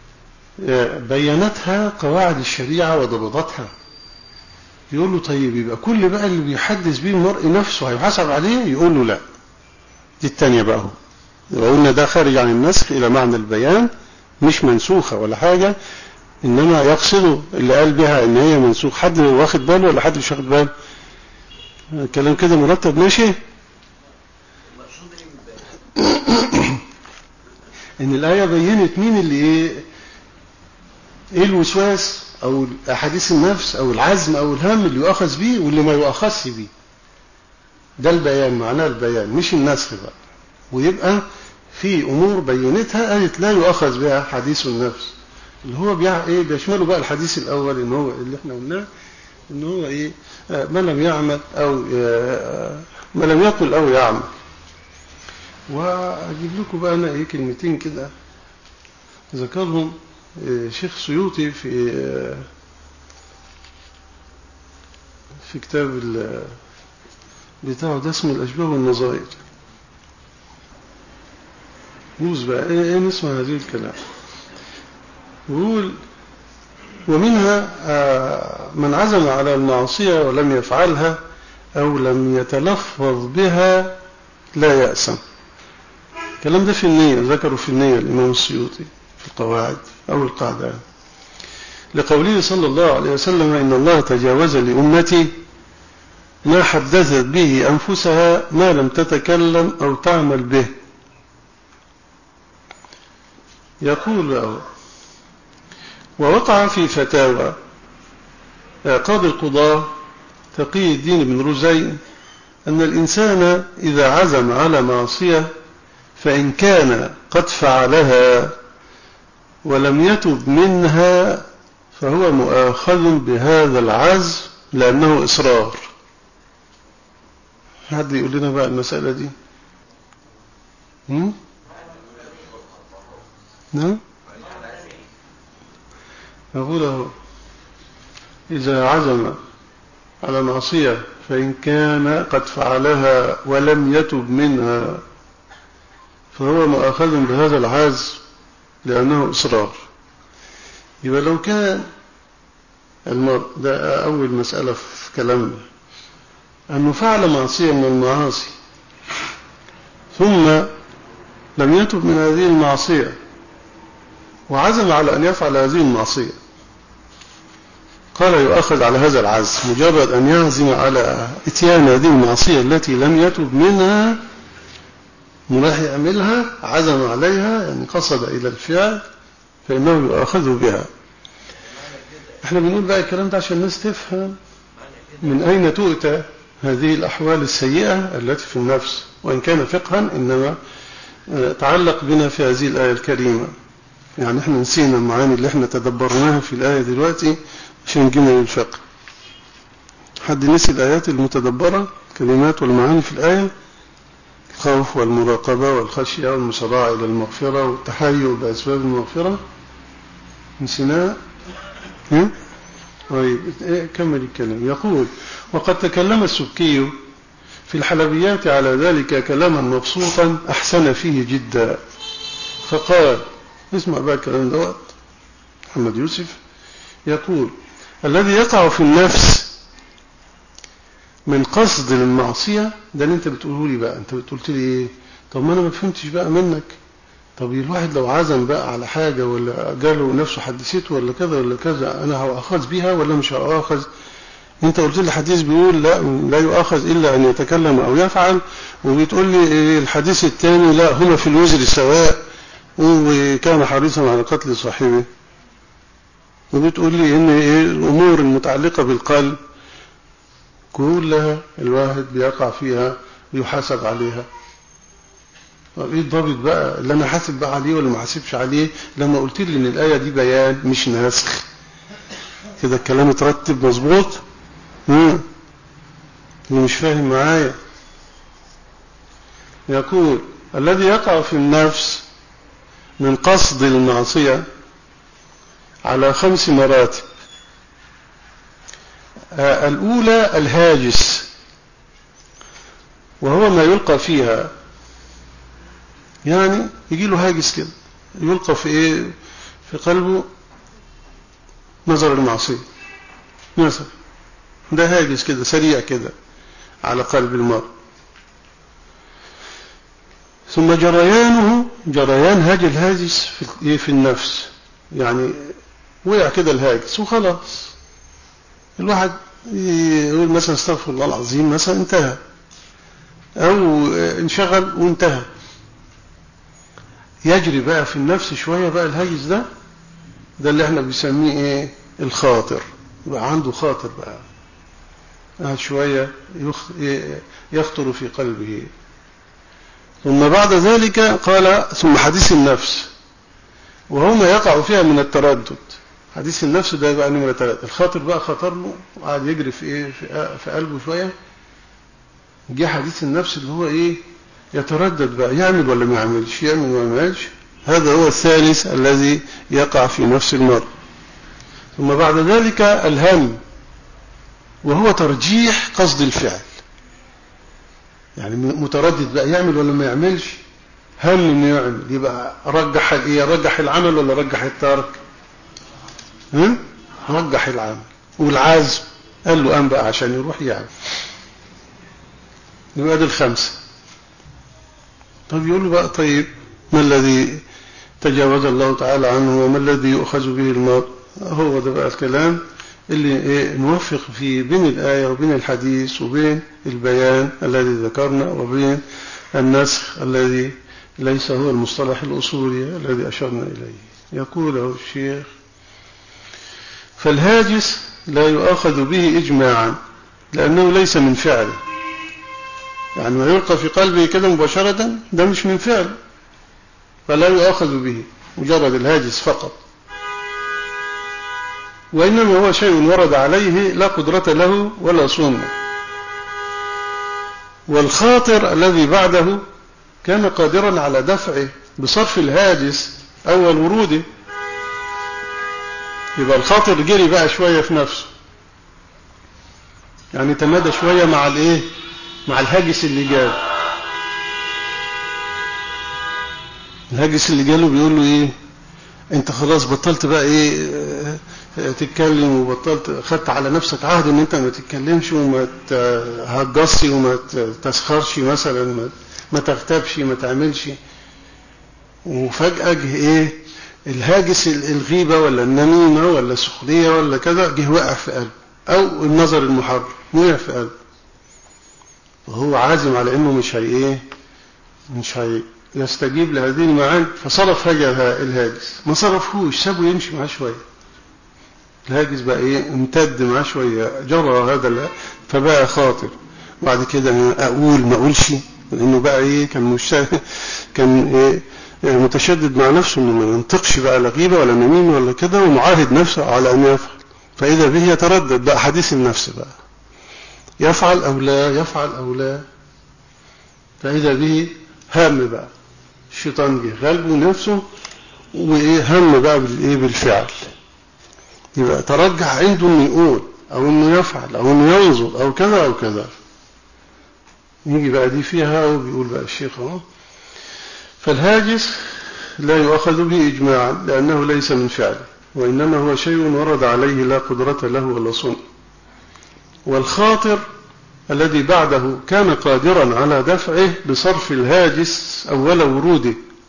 بينتها قواعد الشريعة وضبطتها يقول له طيب يبقى كل بقى اللي بيحدث به المرء نفسه هيحاسب عليه يقول له لا دي التانية بقى هو يبقى قلنا ده خارج عن النسخ إلى معنى البيان مش منسوخة ولا حاجة إنما يقصد اللي قال بها إن هي منسوخ حد واخد باله ولا حد مش واخد باله الكلام كده مرتب ماشي ان الآية بينت مين اللي ايه ايه الوسواس او احاديث النفس او العزم او الهم اللي يؤخذ به واللي ما يؤخذش به ده البيان معناه البيان مش النسخ بقى ويبقى في امور بينتها قالت لا يؤخذ بها حديث النفس اللي هو بيع ايه بيشمله بقى الحديث الاول ان هو اللي احنا قلناه ان هو ايه ما لم يعمل او ما لم يقل او يعمل واجيب لكم بقى انا ايه كلمتين كده ذكرهم شيخ سيوطي في في كتاب بتاعه ده اسمه الاشباه والنظائر بوز بقى ايه نسمع هذه الكلام يقول ومنها من عزم على المعصية ولم يفعلها أو لم يتلفظ بها لا يأسم الكلام ده في النية ذكروا في النية الإمام السيوطي في القواعد أو القاعدة لقوله صلى الله عليه وسلم إن الله تجاوز لأمتي ما حدثت به أنفسها ما لم تتكلم أو تعمل به يقول له ووقع في فتاوى قاضي القضاة تقي الدين بن رزين أن الإنسان إذا عزم على معصية فإن كان قد فعلها ولم يتب منها فهو مؤاخذ بهذا العزم لأنه إصرار حد يقول لنا بقى المسألة دي هم؟ نعم أقول له إذا عزم على معصية فإن كان قد فعلها ولم يتب منها فهو مؤاخذ بهذا العزم لأنه إصرار يبقى لو كان المرء ده أول مسألة في كلامنا أنه فعل معصية من المعاصي ثم لم يتب من هذه المعصية وعزم على أن يفعل هذه المعصية قال يؤخذ على هذا العزم مجرد أن يعزم على اتيان هذه المعصية التي لم يتب منها راح يعملها عزم عليها يعني قصد إلى الفعل فإنه يؤخذ بها احنا بنقول بقى الكلام ده عشان الناس تفهم من أين تؤتى هذه الأحوال السيئة التي في النفس وإن كان فقها إنما تعلق بنا في هذه الآية الكريمة يعني احنا نسينا المعاني اللي احنا تدبرناها في الآية دلوقتي عشان نجينا للفقه حد نسي الآيات المتدبرة كلمات والمعاني في الآية الخوف والمراقبة والخشية والمسارعة إلى المغفرة والتحيؤ بأسباب المغفرة نسيناها طيب كمل الكلام يقول وقد تكلم السبكي في الحلبيات على ذلك كلاما مبسوطا أحسن فيه جدا فقال اسمع بقى الكلام دوت محمد يوسف يقول الذي يقع في النفس من قصد للمعصية ده اللي انت بتقوله لي بقى انت قلت لي ايه طب ما انا ما فهمتش بقى منك طب الواحد لو عزم بقى على حاجة ولا جاله نفسه حدثته ولا كذا ولا كذا انا هأخذ بيها ولا مش هأخذ انت قلت لي الحديث بيقول لا لا يؤخذ الا ان يتكلم او يفعل وبتقول لي إيه الحديث الثاني لا هما في الوزر سواء وكان حريصا على قتل صاحبه وبتقول لي ان إيه الامور المتعلقة بالقلب كلها الواحد بيقع فيها ويحاسب عليها طب ايه الضابط بقى اللي انا حاسب بقى عليه ولا ما حاسبش عليه لما قلت لي ان الايه دي بيان مش ناسخ كده الكلام اترتب مظبوط اللي مش فاهم معايا يقول الذي يقع في النفس من قصد المعصية على خمس مراتب الأولى الهاجس وهو ما يلقى فيها يعني يجي له هاجس كده يلقى في ايه في قلبه نظر المعصية مثلا ده هاجس كده سريع كده على قلب المرء ثم جريانه جريان هاج الهاجس في, في النفس يعني وقع كده الهاجس وخلاص الواحد يقول مثلا استغفر الله العظيم مثلا انتهى او انشغل وانتهى يجري بقى في النفس شوية بقى الهاجس ده ده اللي احنا بنسميه ايه الخاطر يبقى عنده خاطر بقى قاعد شوية يخطر في قلبه ثم بعد ذلك قال ثم حديث النفس وهو ما يقع فيها من التردد حديث النفس ده يبقى نمرة ثلاثة الخاطر بقى خطر له وقعد يجري في ايه في, في قلبه شوية جه حديث النفس اللي هو ايه يتردد بقى يعمل ولا ما يعملش يعمل ولا ما يعملش هذا هو الثالث الذي يقع في نفس المرء ثم بعد ذلك الهم وهو ترجيح قصد الفعل يعني متردد بقى يعمل ولا ما يعملش هم انه يعمل يبقى رجح ايه رجح العمل ولا رجح الترك ها رجح العمل والعزم قال له قام بقى عشان يروح يعمل يبقى دي الخمسه طب يقول له بقى طيب ما الذي تجاوز الله تعالى عنه وما الذي يؤخذ به المرء هو ده بقى الكلام اللي إيه نوفق في بين الآية وبين الحديث وبين البيان الذي ذكرنا وبين النسخ الذي ليس هو المصطلح الأصولي الذي أشرنا إليه يقول الشيخ فالهاجس لا يؤاخذ به إجماعا لأنه ليس من فعله يعني ما يلقى في قلبه كده مباشرة ده مش من فعل فلا يؤاخذ به مجرد الهاجس فقط وإنما هو شيء ورد عليه لا قدرة له ولا سنة والخاطر الذي بعده كان قادرا على دفعه بصرف الهاجس أول وروده يبقى الخاطر جري بقى شوية في نفسه يعني تمادى شوية مع الايه مع الهاجس اللي جاله الهاجس اللي جاله بيقول له ايه انت خلاص بطلت بقى ايه تتكلم وبطلت خدت على نفسك عهد ان انت ما تتكلمش وما تهجصش وما تسخرش مثلا ما, ما تغتابش ما تعملش وفجأة جه ايه الهاجس الغيبة ولا النميمة ولا السخرية ولا كذا جه وقع في قلبه او النظر المحرم وقع في قلبه وهو عازم على انه مش هي ايه مش هي يستجيب لهذه المعاني فصرف هجا الهاجس ما صرفهوش سابه يمشي معاه شويه الهاجس بقى ايه امتد معاه شويه جرى هذا فبقى خاطر بعد كده اقول ما اقولش لانه بقى ايه كان مش كان ايه متشدد مع نفسه انه ما ينطقش بقى لا غيبه ولا نميمه ولا كده ومعاهد نفسه على ان يفعل فاذا به يتردد بقى حديث النفس بقى يفعل او لا يفعل او لا فاذا به هام بقى الشيطان جه غلبه نفسه وايه هم بقى بالايه بالفعل يبقى ترجح عنده انه يقول او انه يفعل او انه ينظر او كذا او كذا يجي بقى دي فيها وبيقول بقى الشيخ اهو فالهاجس لا يؤخذ به اجماعا لانه ليس من فعله وانما هو شيء ورد عليه لا قدرة له ولا صنع والخاطر الذي بعده كان قادرا على دفعه بصرف الهاجس أول وروده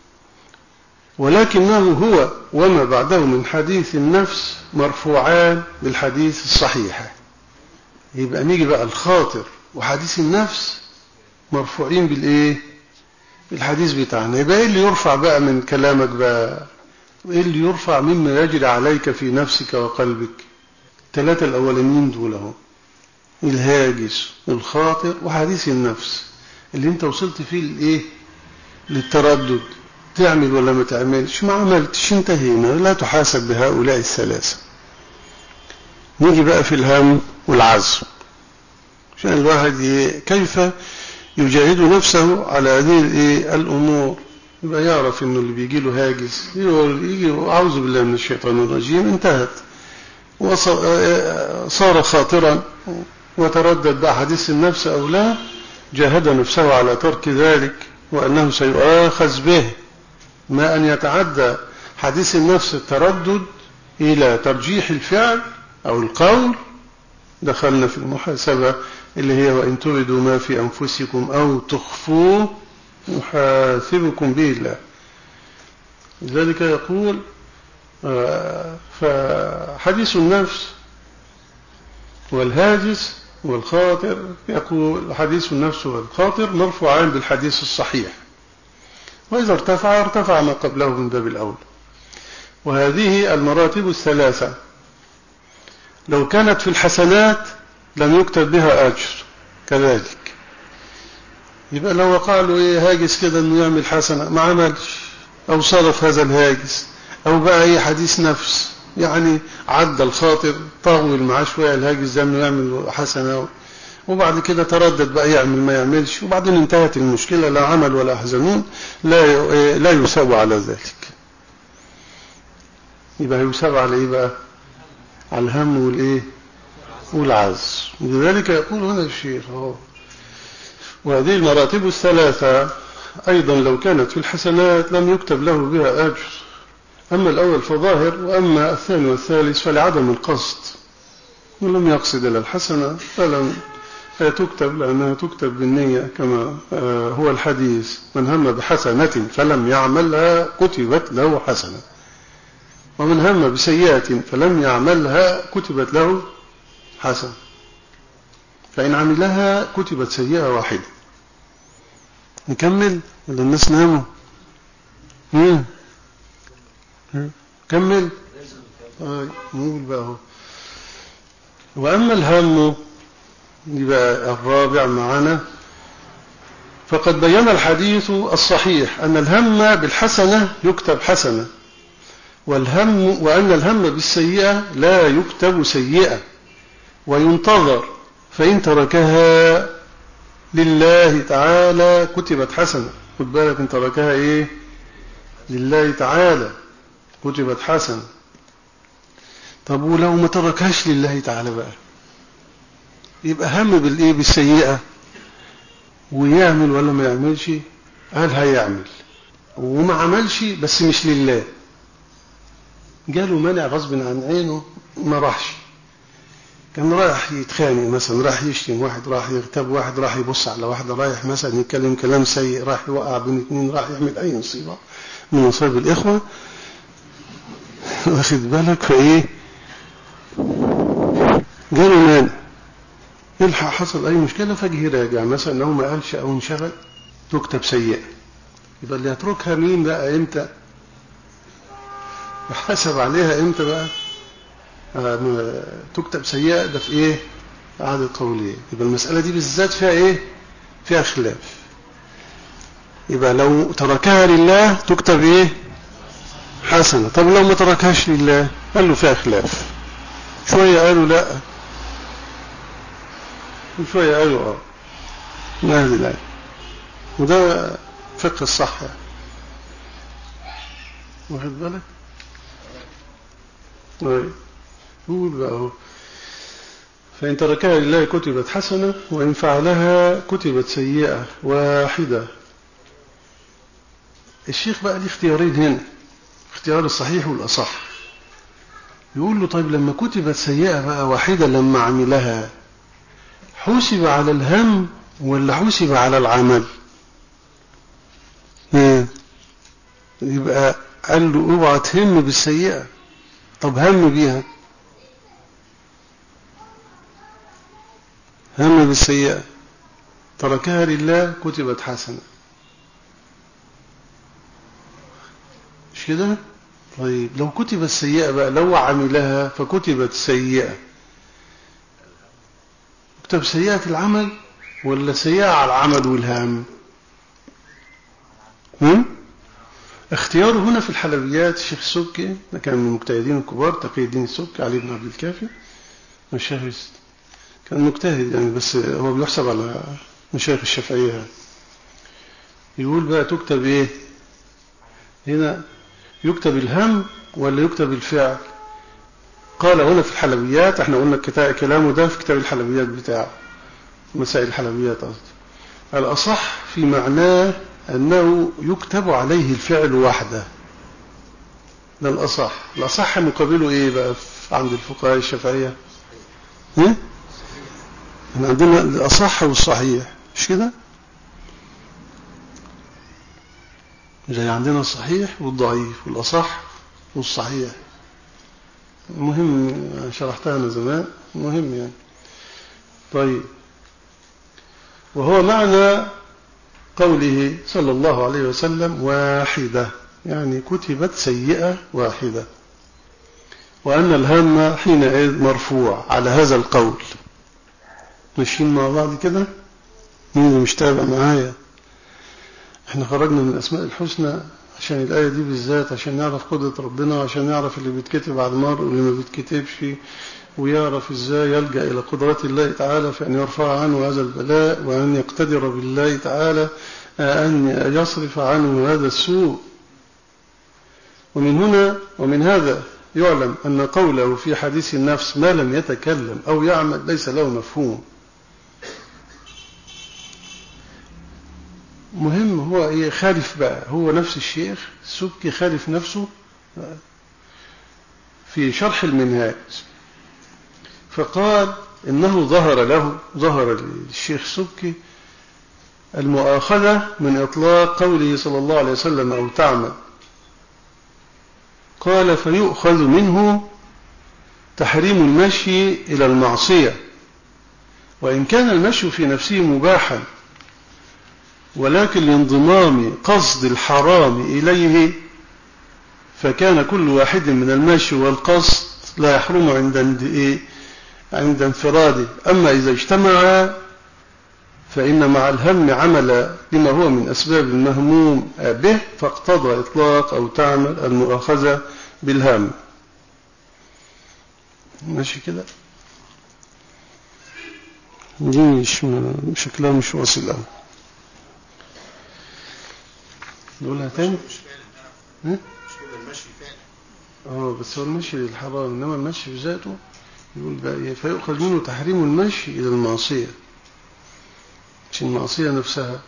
ولكنه هو وما بعده من حديث النفس مرفوعان بالحديث الصحيح يبقى نيجي بقى الخاطر وحديث النفس مرفوعين بالايه بالحديث بتاعنا يبقى ايه اللي يرفع بقى من كلامك بقى ايه اللي يرفع مما يجري عليك في نفسك وقلبك الثلاثة الاولانيين دول اهو الهاجس الخاطر وحديث النفس اللي انت وصلت فيه الايه للتردد تعمل ولا ما تعملش ما عملتش انتهينا لا تحاسب بهؤلاء الثلاثة نيجي بقى في الهم والعزم عشان الواحد كيف يجاهد نفسه على هذه الأمور يبقى يعرف انه اللي بيجي له هاجس يجي اعوذ بالله من الشيطان الرجيم انتهت وصار خاطرا وتردد بأحاديث النفس أو لا جاهد نفسه على ترك ذلك وأنه سيؤاخذ به ما أن يتعدى حديث النفس التردد إلى ترجيح الفعل أو القول دخلنا في المحاسبة اللي هي وإن تبدوا ما في أنفسكم أو تخفوه يحاسبكم به الله لذلك يقول فحديث النفس والهاجس والخاطر يقول حديث النفس والخاطر مرفوعان بالحديث الصحيح وإذا ارتفع ارتفع ما قبله من باب الأول وهذه المراتب الثلاثة لو كانت في الحسنات لم يكتب بها أجر كذلك يبقى لو وقع له إيه هاجس كده إنه يعمل حسنة ما عملش أو صرف هذا الهاجس أو بقى أي حديث نفس يعني عدى الخاطر طول معاه شوية الهاجس ده إنه يعمل حسنة وبعد كده تردد بقى يعمل ما يعملش وبعدين انتهت المشكلة لا عمل ولا حزنون لا لا يساب على ذلك يبقى يساب على ايه بقى على الهم والايه والعز لذلك يقول هنا الشيخ اهو وهذه المراتب الثلاثة أيضا لو كانت في الحسنات لم يكتب له بها أجر أما الأول فظاهر وأما الثاني والثالث فلعدم القصد ولم يقصد إلى الحسنة فلم تكتب لأنها تكتب بالنية كما هو الحديث من هم بحسنة فلم يعملها كتبت له حسنة ومن هم بسيئة فلم يعملها كتبت له حسنة فإن عملها كتبت سيئة واحدة نكمل ولا الناس ناموا مم. كمل آه نقول بقى هو وأما الهم يبقى الرابع معنا فقد بين الحديث الصحيح أن الهم بالحسنة يكتب حسنة والهم وأن الهم بالسيئة لا يكتب سيئة وينتظر فإن تركها لله تعالى كتبت حسنة خد بالك إن تركها إيه لله تعالى كتبت حسنة طب ولو ما تركهاش لله تعالى بقى يبقى هم بالايه بالسيئة ويعمل ولا ما يعملش قال هيعمل وما عملش بس مش لله جاله منع غصب عن عينه ما راحش كان رايح يتخانق مثلا راح يشتم واحد راح يغتاب واحد راح يبص على واحدة رايح مثلا يتكلم كلام سيء راح يوقع بين اثنين راح يعمل أي مصيبة من مصائب الإخوة واخد بالك فإيه جاله مانع يلحق حصل أي مشكلة فجه يراجع مثلا لو ما قالش أو انشغل تكتب سيئة يبقى اللي يتركها مين بقى إمتى يحاسب عليها إمتى بقى آه تكتب سيئة ده في إيه عادة قولية يبقى المسألة دي بالذات فيها إيه فيها خلاف يبقى لو تركها لله تكتب إيه حسنة طب لو ما تركهاش لله قال له فيها خلاف شوية قالوا لا وشوية قالوا اه ما هذه الآية وده فقه الصح يعني واخد بالك طيب قول بقى هو فإن تركها لله كتبت حسنة وإن فعلها كتبت سيئة واحدة الشيخ بقى ليه اختيارين هنا اختيار الصحيح والأصح يقول له طيب لما كتبت سيئة بقى واحدة لما عملها حسب على الهم ولا حسب على العمل يبقى قال له اوعى تهم بالسيئة طب هم بيها هم بالسيئة تركها لله كتبت حسنة مش كده طيب لو كتبت سيئة بقى لو عملها فكتبت سيئة تكتب سيئة العمل ولا سيئة على العمل والهام هم؟ اختياره هنا في الحلبيات الشيخ السبكي ده كان من المجتهدين الكبار تقي الدين السبكي علي بن عبد الكافي الشيخ كان مجتهد يعني بس هو بيحسب على مشايخ الشافعية يقول بقى تكتب ايه هنا يكتب الهم ولا يكتب الفعل قال هنا في الحلبيات احنا قلنا كتاب كلامه ده في كتاب الحلبيات بتاعه مسائل الحلبيات قصدي الأصح في معناه أنه يكتب عليه الفعل وحده ده الأصح الأصح مقابله إيه بقى عند الفقهاء الشافعية احنا عندنا الأصح والصحيح مش كده زي عندنا الصحيح والضعيف والأصح والصحيح مهم شرحتها أنا زمان مهم يعني طيب وهو معنى قوله صلى الله عليه وسلم واحدة يعني كتبت سيئة واحدة وأن الهم حينئذ مرفوع على هذا القول ماشيين مع بعض كده مين اللي مش تابع معايا احنا خرجنا من الأسماء الحسنى عشان الآية دي بالذات عشان نعرف قدرة ربنا وعشان نعرف اللي بيتكتب على المرء واللي ما بيتكتبش ويعرف ازاي يلجأ إلى قدرات الله تعالى في أن يرفع عنه هذا البلاء وأن يقتدر بالله تعالى أن يصرف عنه هذا السوء ومن هنا ومن هذا يعلم أن قوله في حديث النفس ما لم يتكلم أو يعمل ليس له مفهوم مهم هو ايه خالف بقى هو نفس الشيخ السبكي خالف نفسه في شرح المنهاج فقال إنه ظهر له ظهر للشيخ السبكي المؤاخذة من إطلاق قوله صلى الله عليه وسلم أو تعمل قال فيؤخذ منه تحريم المشي إلى المعصية وإن كان المشي في نفسه مباحا ولكن لانضمام قصد الحرام إليه فكان كل واحد من المشي والقصد لا يحرم عند إيه عند انفراده أما إذا اجتمع فإن مع الهم عمل لما هو من أسباب المهموم به فاقتضى إطلاق أو تعمل المؤاخذة بالهم ماشي كده دي مش شكلها مش واصل أوي نقولها تاني
مش فعلا مش كده المشي فعلا
اه بس هو المشي للحرام انما المشي في ذاته يقول بقى إيه فيؤخذ منه تحريم المشي الى المعصيه مش المعصيه نفسها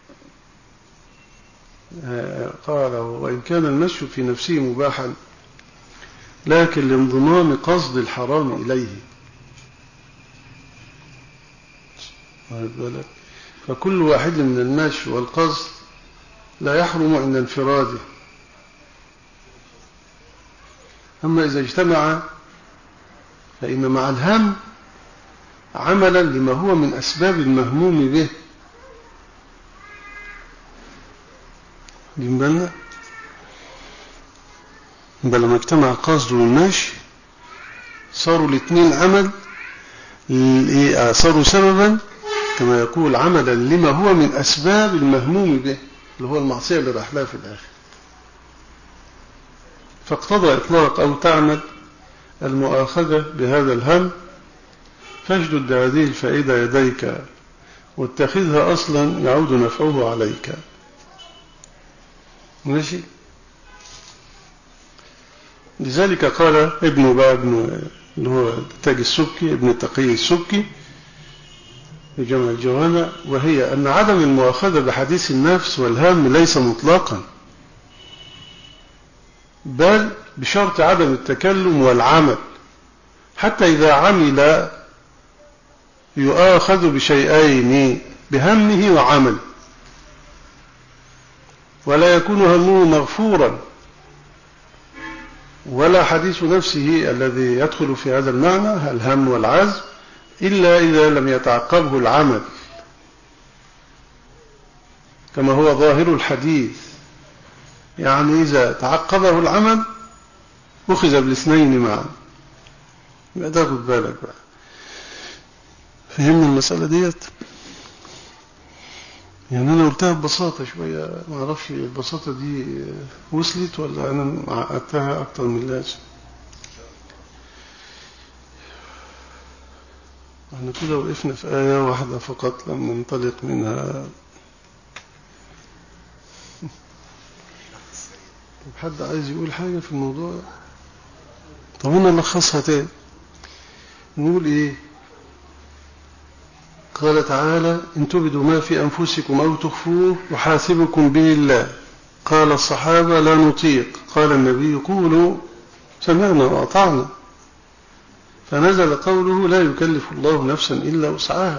قال وإن كان المشي في نفسه مباحا لكن لانضمام قصد الحرام إليه فكل واحد من المشي والقصد لا يحرم عند انفراده أما إذا اجتمع فإن مع الهم عملا لما هو من أسباب المهموم به بالنا بل لما اجتمع القصد والمشي صاروا الاثنين عمل صاروا سببا كما يقول عملا لما هو من أسباب المهموم به اللي هو المعصية اللي راح لها في الآخر فاقتضى إطلاق أو تعمل المؤاخذة بهذا الهم فاجدد هذه الفائدة يديك واتخذها أصلا يعود نفعه عليك ماشي لذلك قال ابن بقى ابن اللي هو تاج السبكي ابن التقي السبكي في جمع الجوامع وهي أن عدم المؤاخذة بحديث النفس والهم ليس مطلقا بل بشرط عدم التكلم والعمل حتى إذا عمل يؤاخذ بشيئين بهمه وعمل ولا يكون همه مغفورا ولا حديث نفسه الذي يدخل في هذا المعنى الهم والعزم إلا إذا لم يتعقبه العمل كما هو ظاهر الحديث يعني إذا تعقبه العمل أخذ بالاثنين معا يبقى تاخد بالك بقى فهمنا المسألة ديت يعني أنا قلتها ببساطة شوية ما أعرفش البساطة دي وصلت ولا أنا عقدتها أكتر من اللازم احنا كده وقفنا في آية واحدة فقط لم ننطلق منها طب حد عايز يقول حاجة في الموضوع طب أنا نلخصها تاني نقول إيه قال تعالى إن تبدوا ما في أنفسكم أو تخفوه يحاسبكم به الله قال الصحابة لا نطيق قال النبي قولوا سمعنا وأطعنا فنزل قوله لا يكلف الله نفسا إلا وسعها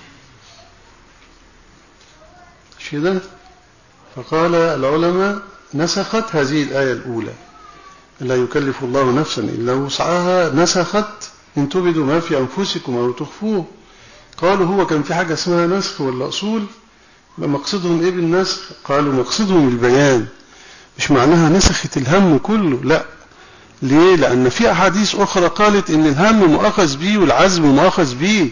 كده فقال العلماء نسخت هذه الآية الأولى لا يكلف الله نفسا إلا وسعها نسخت إن تبدوا ما في أنفسكم أو تخفوه قالوا هو كان في حاجة اسمها نسخ ولا أصول مقصدهم إيه بالنسخ قالوا مقصدهم البيان مش معناها نسخت الهم كله لا ليه لأن في أحاديث أخرى قالت إن الهم مؤخذ به والعزم مؤخذ به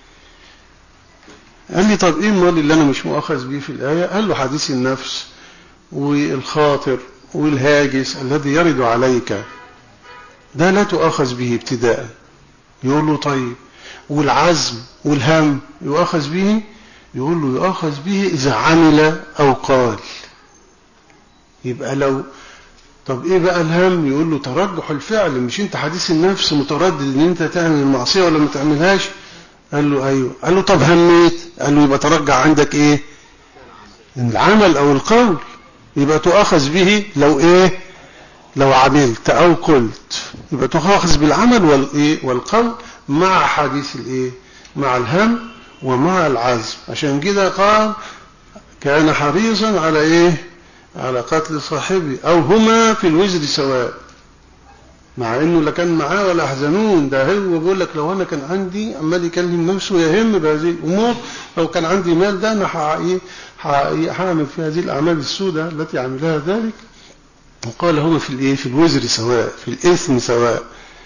قال لي طب إيه المال اللي أنا مش مؤخذ به في الآية قال له حديث النفس والخاطر والهاجس الذي يرد عليك ده لا تؤخذ به ابتداء يقول له طيب والعزم والهم يؤخذ به يقول له يؤخذ به إذا عمل أو قال يبقى لو طب ايه بقى الهم يقول له ترجح الفعل مش انت حديث النفس متردد ان انت تعمل المعصية ولا ما تعملهاش قال له ايوه قال له طب هميت قال له يبقى ترجع عندك ايه العمل او القول يبقى تؤخذ به لو ايه لو عملت او قلت يبقى تؤخذ بالعمل والايه والقول مع حديث الايه مع الهم ومع العزم عشان كده قال كان حريصا على ايه على قتل صاحبي او هما في الوزر سواء مع انه لا كان معاه ولا احزنون ده هو بيقول لك لو انا كان عندي عمال يكلم نفسه يهم بهذه الامور لو كان عندي مال ده انا هعمل في هذه الاعمال السوداء التي عملها ذلك وقال هما في الايه في الوزر سواء في الاثم سواء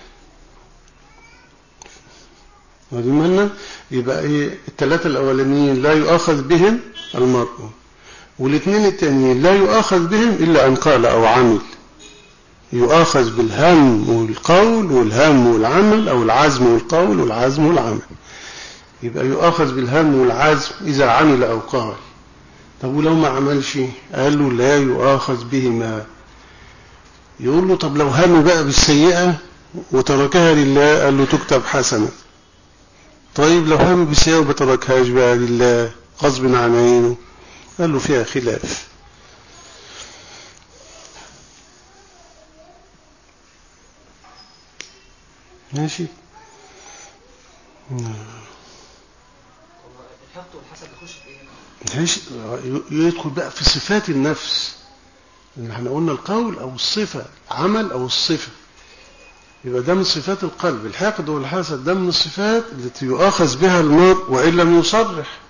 واخدين يبقى ايه الثلاثه الاولانيين لا يؤاخذ بهم المرء والاثنين التانيين لا يؤاخذ بهم إلا أن قال أو عمل يؤاخذ بالهم والقول والهم والعمل أو العزم والقول والعزم والعمل يبقى يؤاخذ بالهم والعزم إذا عمل أو قال طب ولو ما عملش قال له لا يؤاخذ بهما يقول له طب لو هم بقى بالسيئة وتركها لله قال له تكتب حسنة طيب لو هم بالسيئة وما تركهاش بقى لله غصب عن عينه قال له فيها خلاف ماشي
الحقد والحسد يخش في ايه
ماشي يدخل بقى في صفات النفس اللي احنا قلنا القول او الصفة عمل او الصفة يبقى ده من صفات القلب الحقد والحسد ده من الصفات التي يؤاخذ بها المرء وإن لم يصرح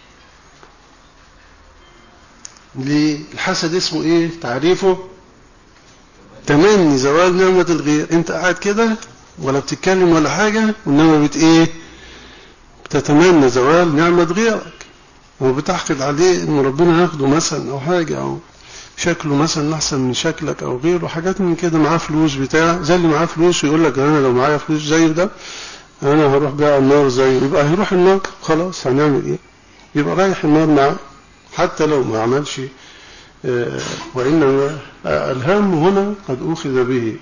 للحسد اسمه ايه تعريفه تمني زوال نعمة الغير انت قاعد كده ولا بتتكلم ولا حاجة وانما بت ايه بتتمنى زوال نعمة غيرك وبتحقد عليه ان ربنا ياخده مثلا او حاجة او شكله مثلا احسن من شكلك او غيره حاجات من كده معاه فلوس بتاع زي اللي معاه فلوس ويقول لك انا لو معايا فلوس زيه ده انا هروح بقى النار زيه يبقى هيروح النار خلاص هنعمل ايه يبقى رايح النار معاه حتى لو ما عملش وإنما الهم هنا قد أخذ به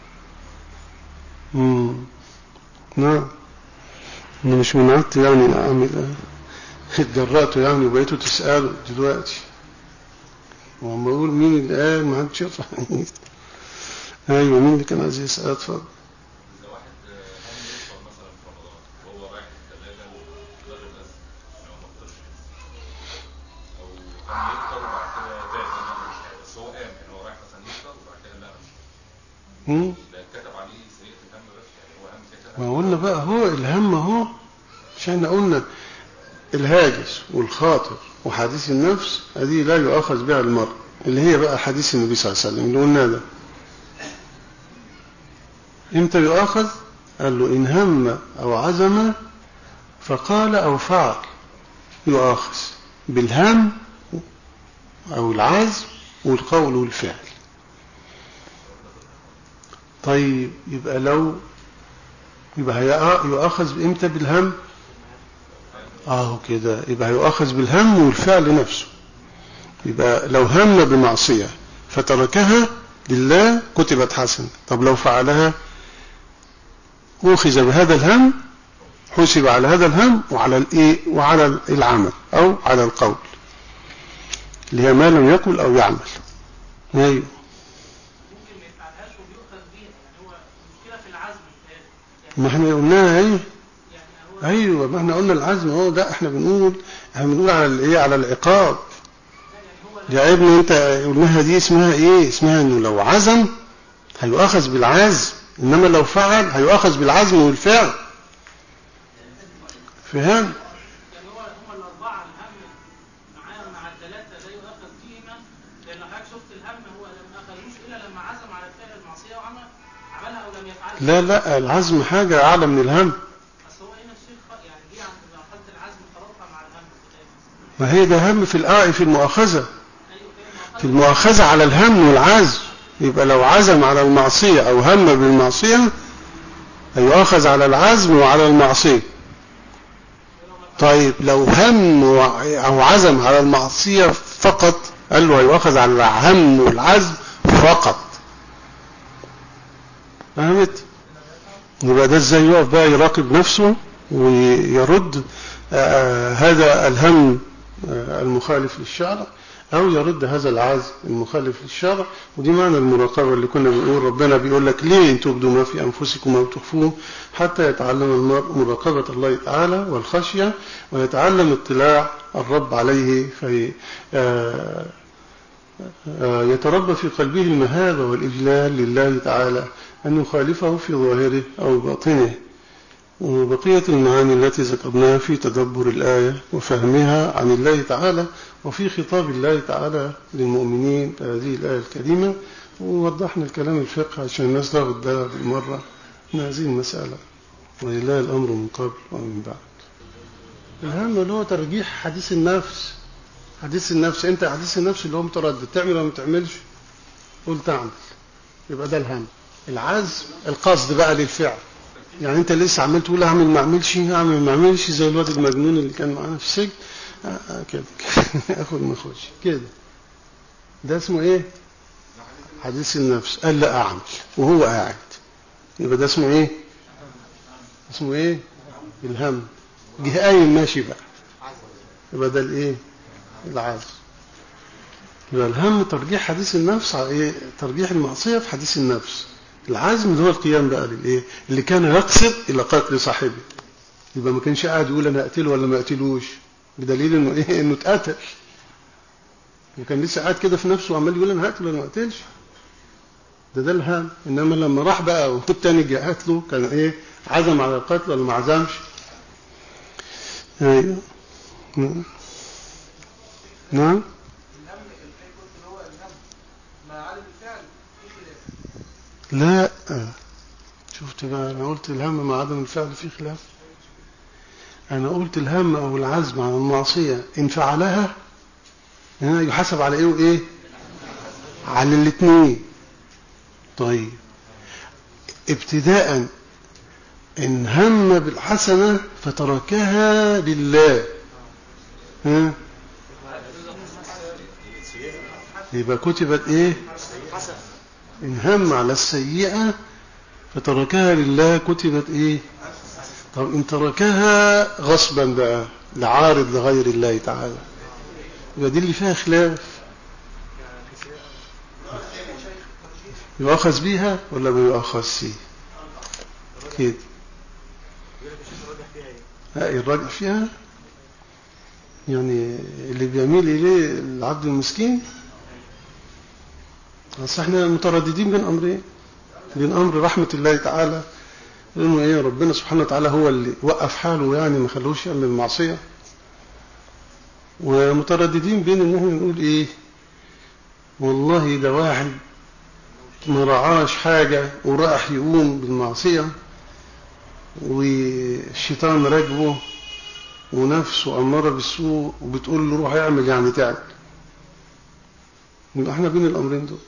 نعم أنا مش منعت يعني أعمل اتجرأت يعني وبقيتوا تسألوا دلوقتي وهم أقول مين اللي قال ما حدش يرفع أيوة مين اللي كان عايز يسأل اتفضل ما قلنا بقى هو الهم اهو عشان قلنا الهاجس والخاطر وحديث النفس هذه لا يؤخذ بها المرء اللي هي بقى حديث النبي صلى الله عليه وسلم اللي قلنا ده امتى يؤخذ قال له إن هم أو عزم فقال أو فعل يؤاخذ بالهم أو العزم والقول والفعل طيب يبقى لو يبقى هيقع- يؤاخذ بإمتى بالهم اهو كده يبقى يؤاخذ بالهم والفعل نفسه يبقى لو هم بمعصية فتركها لله كتبت حسنة طب لو فعلها أخذ بهذا الهم حسب على هذا الهم وعلى الايه وعلى العمل او على القول اللي هي ما لم يقل او يعمل ايوه
ممكن ما يفعلهاش وبيؤخذ بيها يعني هو المشكله في العزم بتاعه.
ما احنا قلناها ايه
يعني هو
ايوه ما احنا قلنا العزم اهو ده احنا بنقول احنا بنقول على الايه على العقاب يا ابني انت قلناها دي اسمها ايه اسمها انه لو عزم هيؤاخذ بالعزم انما لو فعل هيؤاخذ بالعزم والفعل فهم
يعني هو هم الاربعه الهم معاه مع الثلاثه لا يؤخذ فيهما لان حضرتك شفت الهم هو لم اخذوش الا لما عزم على فعل المعصيه وعمل عملها او لم يفعلها
لا لا العزم حاجة اعلى من الهم
بس هو هنا الشيخ خ- يعني جه عند مرحله العزم خلطها مع الهم كده.
ما هي ده هم في الآ في المؤاخذة
ايوه كده
في المؤاخذة على الهم والعزم يبقى لو عزم على المعصية أو هم بالمعصية هيؤاخذ على العزم وعلى المعصية طيب لو هم وع- أو عزم على المعصية فقط قال له هيؤاخذ على الهم والعزم فقط فهمت؟ يبقى ده ازاي يقف بقى يراقب نفسه ويرد آه، هذا الهم آه، المخالف للشرع أو يرد هذا العزم المخالف للشرع ودي معنى المراقبة اللي كنا بنقول ربنا بيقول لك ليه ان تبدوا ما في أنفسكم أو تخفوه حتى يتعلم المرء مراقبة الله تعالى والخشية ويتعلم اطلاع الرب عليه في آه، آه، يتربى في قلبه المهابة والإجلال لله تعالى أن يخالفه في ظاهره أو باطنه وبقية المعاني التي ذكرناها في تدبر الآية وفهمها عن الله تعالى وفي خطاب الله تعالى للمؤمنين هذه الآية الكريمة ووضحنا الكلام الفقه عشان الناس تاخد بالها بالمرة من هذه المسألة ولله الأمر من قبل ومن بعد الهم اللي هو ترجيح حديث النفس حديث النفس انت حديث النفس اللي هو متردد تعمل ولا ما تعملش قول تعمل يبقى ده الهم العزم القصد بقى للفعل يعني انت لسه عمال تقول اعمل ما اعملش اعمل ما اعملش زي الواد المجنون اللي كان معانا في السجن آه، آه، كده اخد ما اخدش كده ده اسمه ايه حديث النفس قال لا اعمل وهو قاعد يبقى ده اسمه ايه اسمه ايه الهم جه قايم ماشي بقى يبقى ده الايه العزم يبقى الهم ترجيح حديث النفس على ايه ترجيح المعصيه في حديث النفس العزم اللي هو القيام بقى للايه اللي كان يقصد الى قتل صاحبه يبقى ما كانش قاعد يقول انا اقتله ولا ما اقتلوش بدليل انه ايه انه اتقتل وكان لسه قاعد كده في نفسه وعمال يقول انا هقتله ولا ما اقتلش ده ده الهم انما لما راح بقى والتاني جه قتله كان ايه عزم على القتل ولا ما عزمش ايوه نعم. نعم لا شفت بقى انا قلت الهم مع عدم الفعل في خلاف انا قلت الهم او العزم على المعصيه ان فعلها هنا يحاسب على ايه وايه على الاثنين طيب ابتداء ان هم بالحسنه فتركها لله ها يبقى كتبت ايه إن هم على السيئة فتركها لله كتبت إيه طب إن تركها غصبا بقى لعارض لغير الله تعالى يبقى دي اللي فيها خلاف يؤخذ بيها ولا ما يؤخذش كده ها، الراجع فيها يعني اللي بيميل إليه العبد المسكين بس احنا مترددين بين امرين بين امر رحمه الله تعالى لانه ايه ربنا سبحانه وتعالى هو اللي وقف حاله يعني ما خلوش يعمل المعصيه ومترددين بين ان احنا نقول ايه والله ده واحد ما رعاش حاجه وراح يقوم بالمعصيه والشيطان راكبه ونفسه أمارة بالسوء وبتقول له روح اعمل يعني تعمل يبقى احنا بين الأمرين دول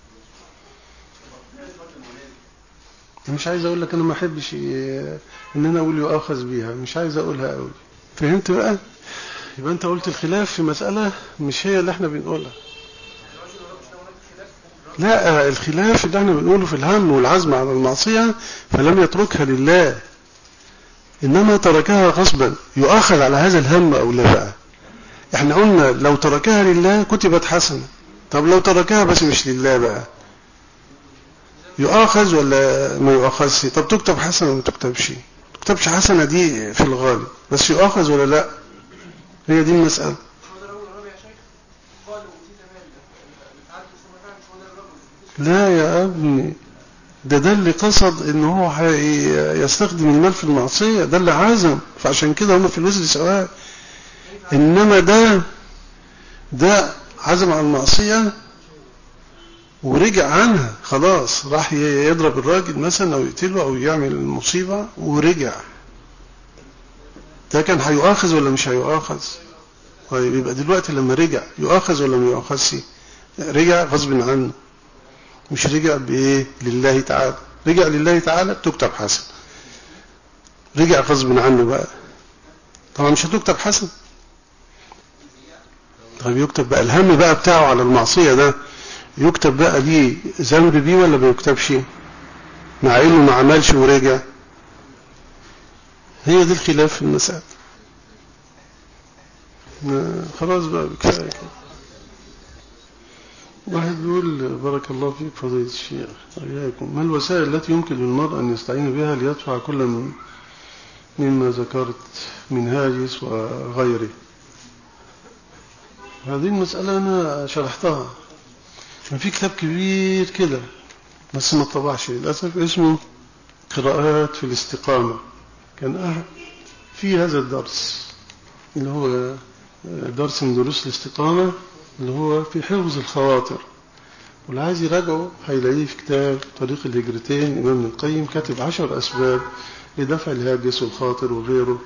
أنا مش عايز أقول لك أنا ما أحبش إيه، إن أنا أقول يؤاخذ بيها مش عايز أقولها أوي فهمت بقى يبقى أنت قلت الخلاف في مسألة مش هي اللي احنا بنقولها لا الخلاف اللي احنا بنقوله في الهم والعزم على المعصية فلم يتركها لله إنما تركها غصبا يؤاخذ على هذا الهم أو لا بقى احنا قلنا لو تركها لله كتبت حسنة طب لو تركها بس مش لله بقى يؤاخذ ولا ما يؤاخذش طب تكتب حسنة ولا ما تكتبش تكتبش حسنة دي في الغالب بس يؤاخذ ولا لا هي دي المسألة
هو ده الرجل الرابع يا شيخ قال أوتيت مال فعلت ثم فعلت هو ده الرجل
لا يا ابني ده ده اللي قصد ان هو هي- يستخدم المال في المعصية ده اللي عزم فعشان كده هم في الوزن سواء انما ده ده عزم على المعصية ورجع عنها خلاص راح ي- يضرب الراجل مثلا او يقتله او يعمل مصيبة ورجع ده كان هيؤاخذ ولا مش هيؤاخذ طيب يبقى دلوقتي لما رجع يؤاخذ ولا ما يؤاخذش رجع غصب عنه مش رجع بإيه لله تعالى رجع لله تعالى تكتب حسن رجع غصب عنه بقى طبعا مش هتكتب حسن طيب يكتب بقى الهم بقى بتاعه على المعصية ده يكتب بقى ليه ذنب بيه ولا ما يكتبش مع انه ما عملش ورجع هي دي الخلاف في المسألة ما- خلاص بقى كفاية كده واحد بيقول بارك الله فيك فضيلة الشيخ وإياكم ما الوسائل التي يمكن للمرء أن يستعين بها ليدفع كل من مما ذكرت من هاجس وغيره هذه المسألة أنا شرحتها كان في كتاب كبير كده بس ما طبعش للأسف اسمه قراءات في الاستقامة كان أحد في هذا الدرس اللي هو درس من دروس الاستقامة اللي هو في حفظ الخواطر واللي عايز يراجعه هيلاقيه في كتاب طريق الهجرتين إمام ابن القيم كاتب عشر أسباب لدفع الهاجس والخاطر وغيره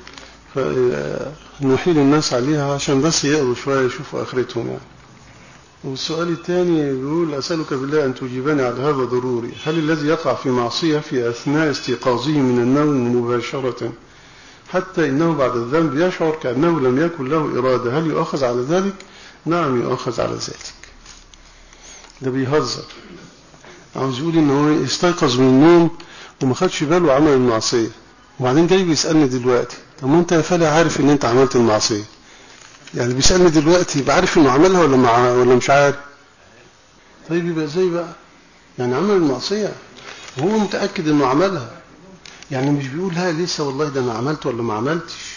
فنحيل الناس عليها عشان بس يقروا شوية يشوفوا آخرتهم يعني والسؤال الثاني بيقول أسألك بالله أن تجيبني على هذا ضروري هل الذي يقع في معصية في أثناء استيقاظه من النوم مباشرة حتى إنه بعد الذنب يشعر كأنه لم يكن له إرادة هل يؤخذ على ذلك؟ نعم يؤخذ على ذلك ده بيهزر عاوز يقول إن هو استيقظ من النوم وما خدش باله عمل المعصية وبعدين جاي بيسألني دلوقتي طب ما أنت يا فالي عارف إن أنت عملت المعصية يعني بيسألني دلوقتي يبقى عارف إنه عملها ولا مع ولا مش عارف طيب يبقى ازاي بقى يعني عمل المعصية وهو متأكد إنه عملها يعني مش بيقول ها لسه والله ده أنا عملت ولا ما عملتش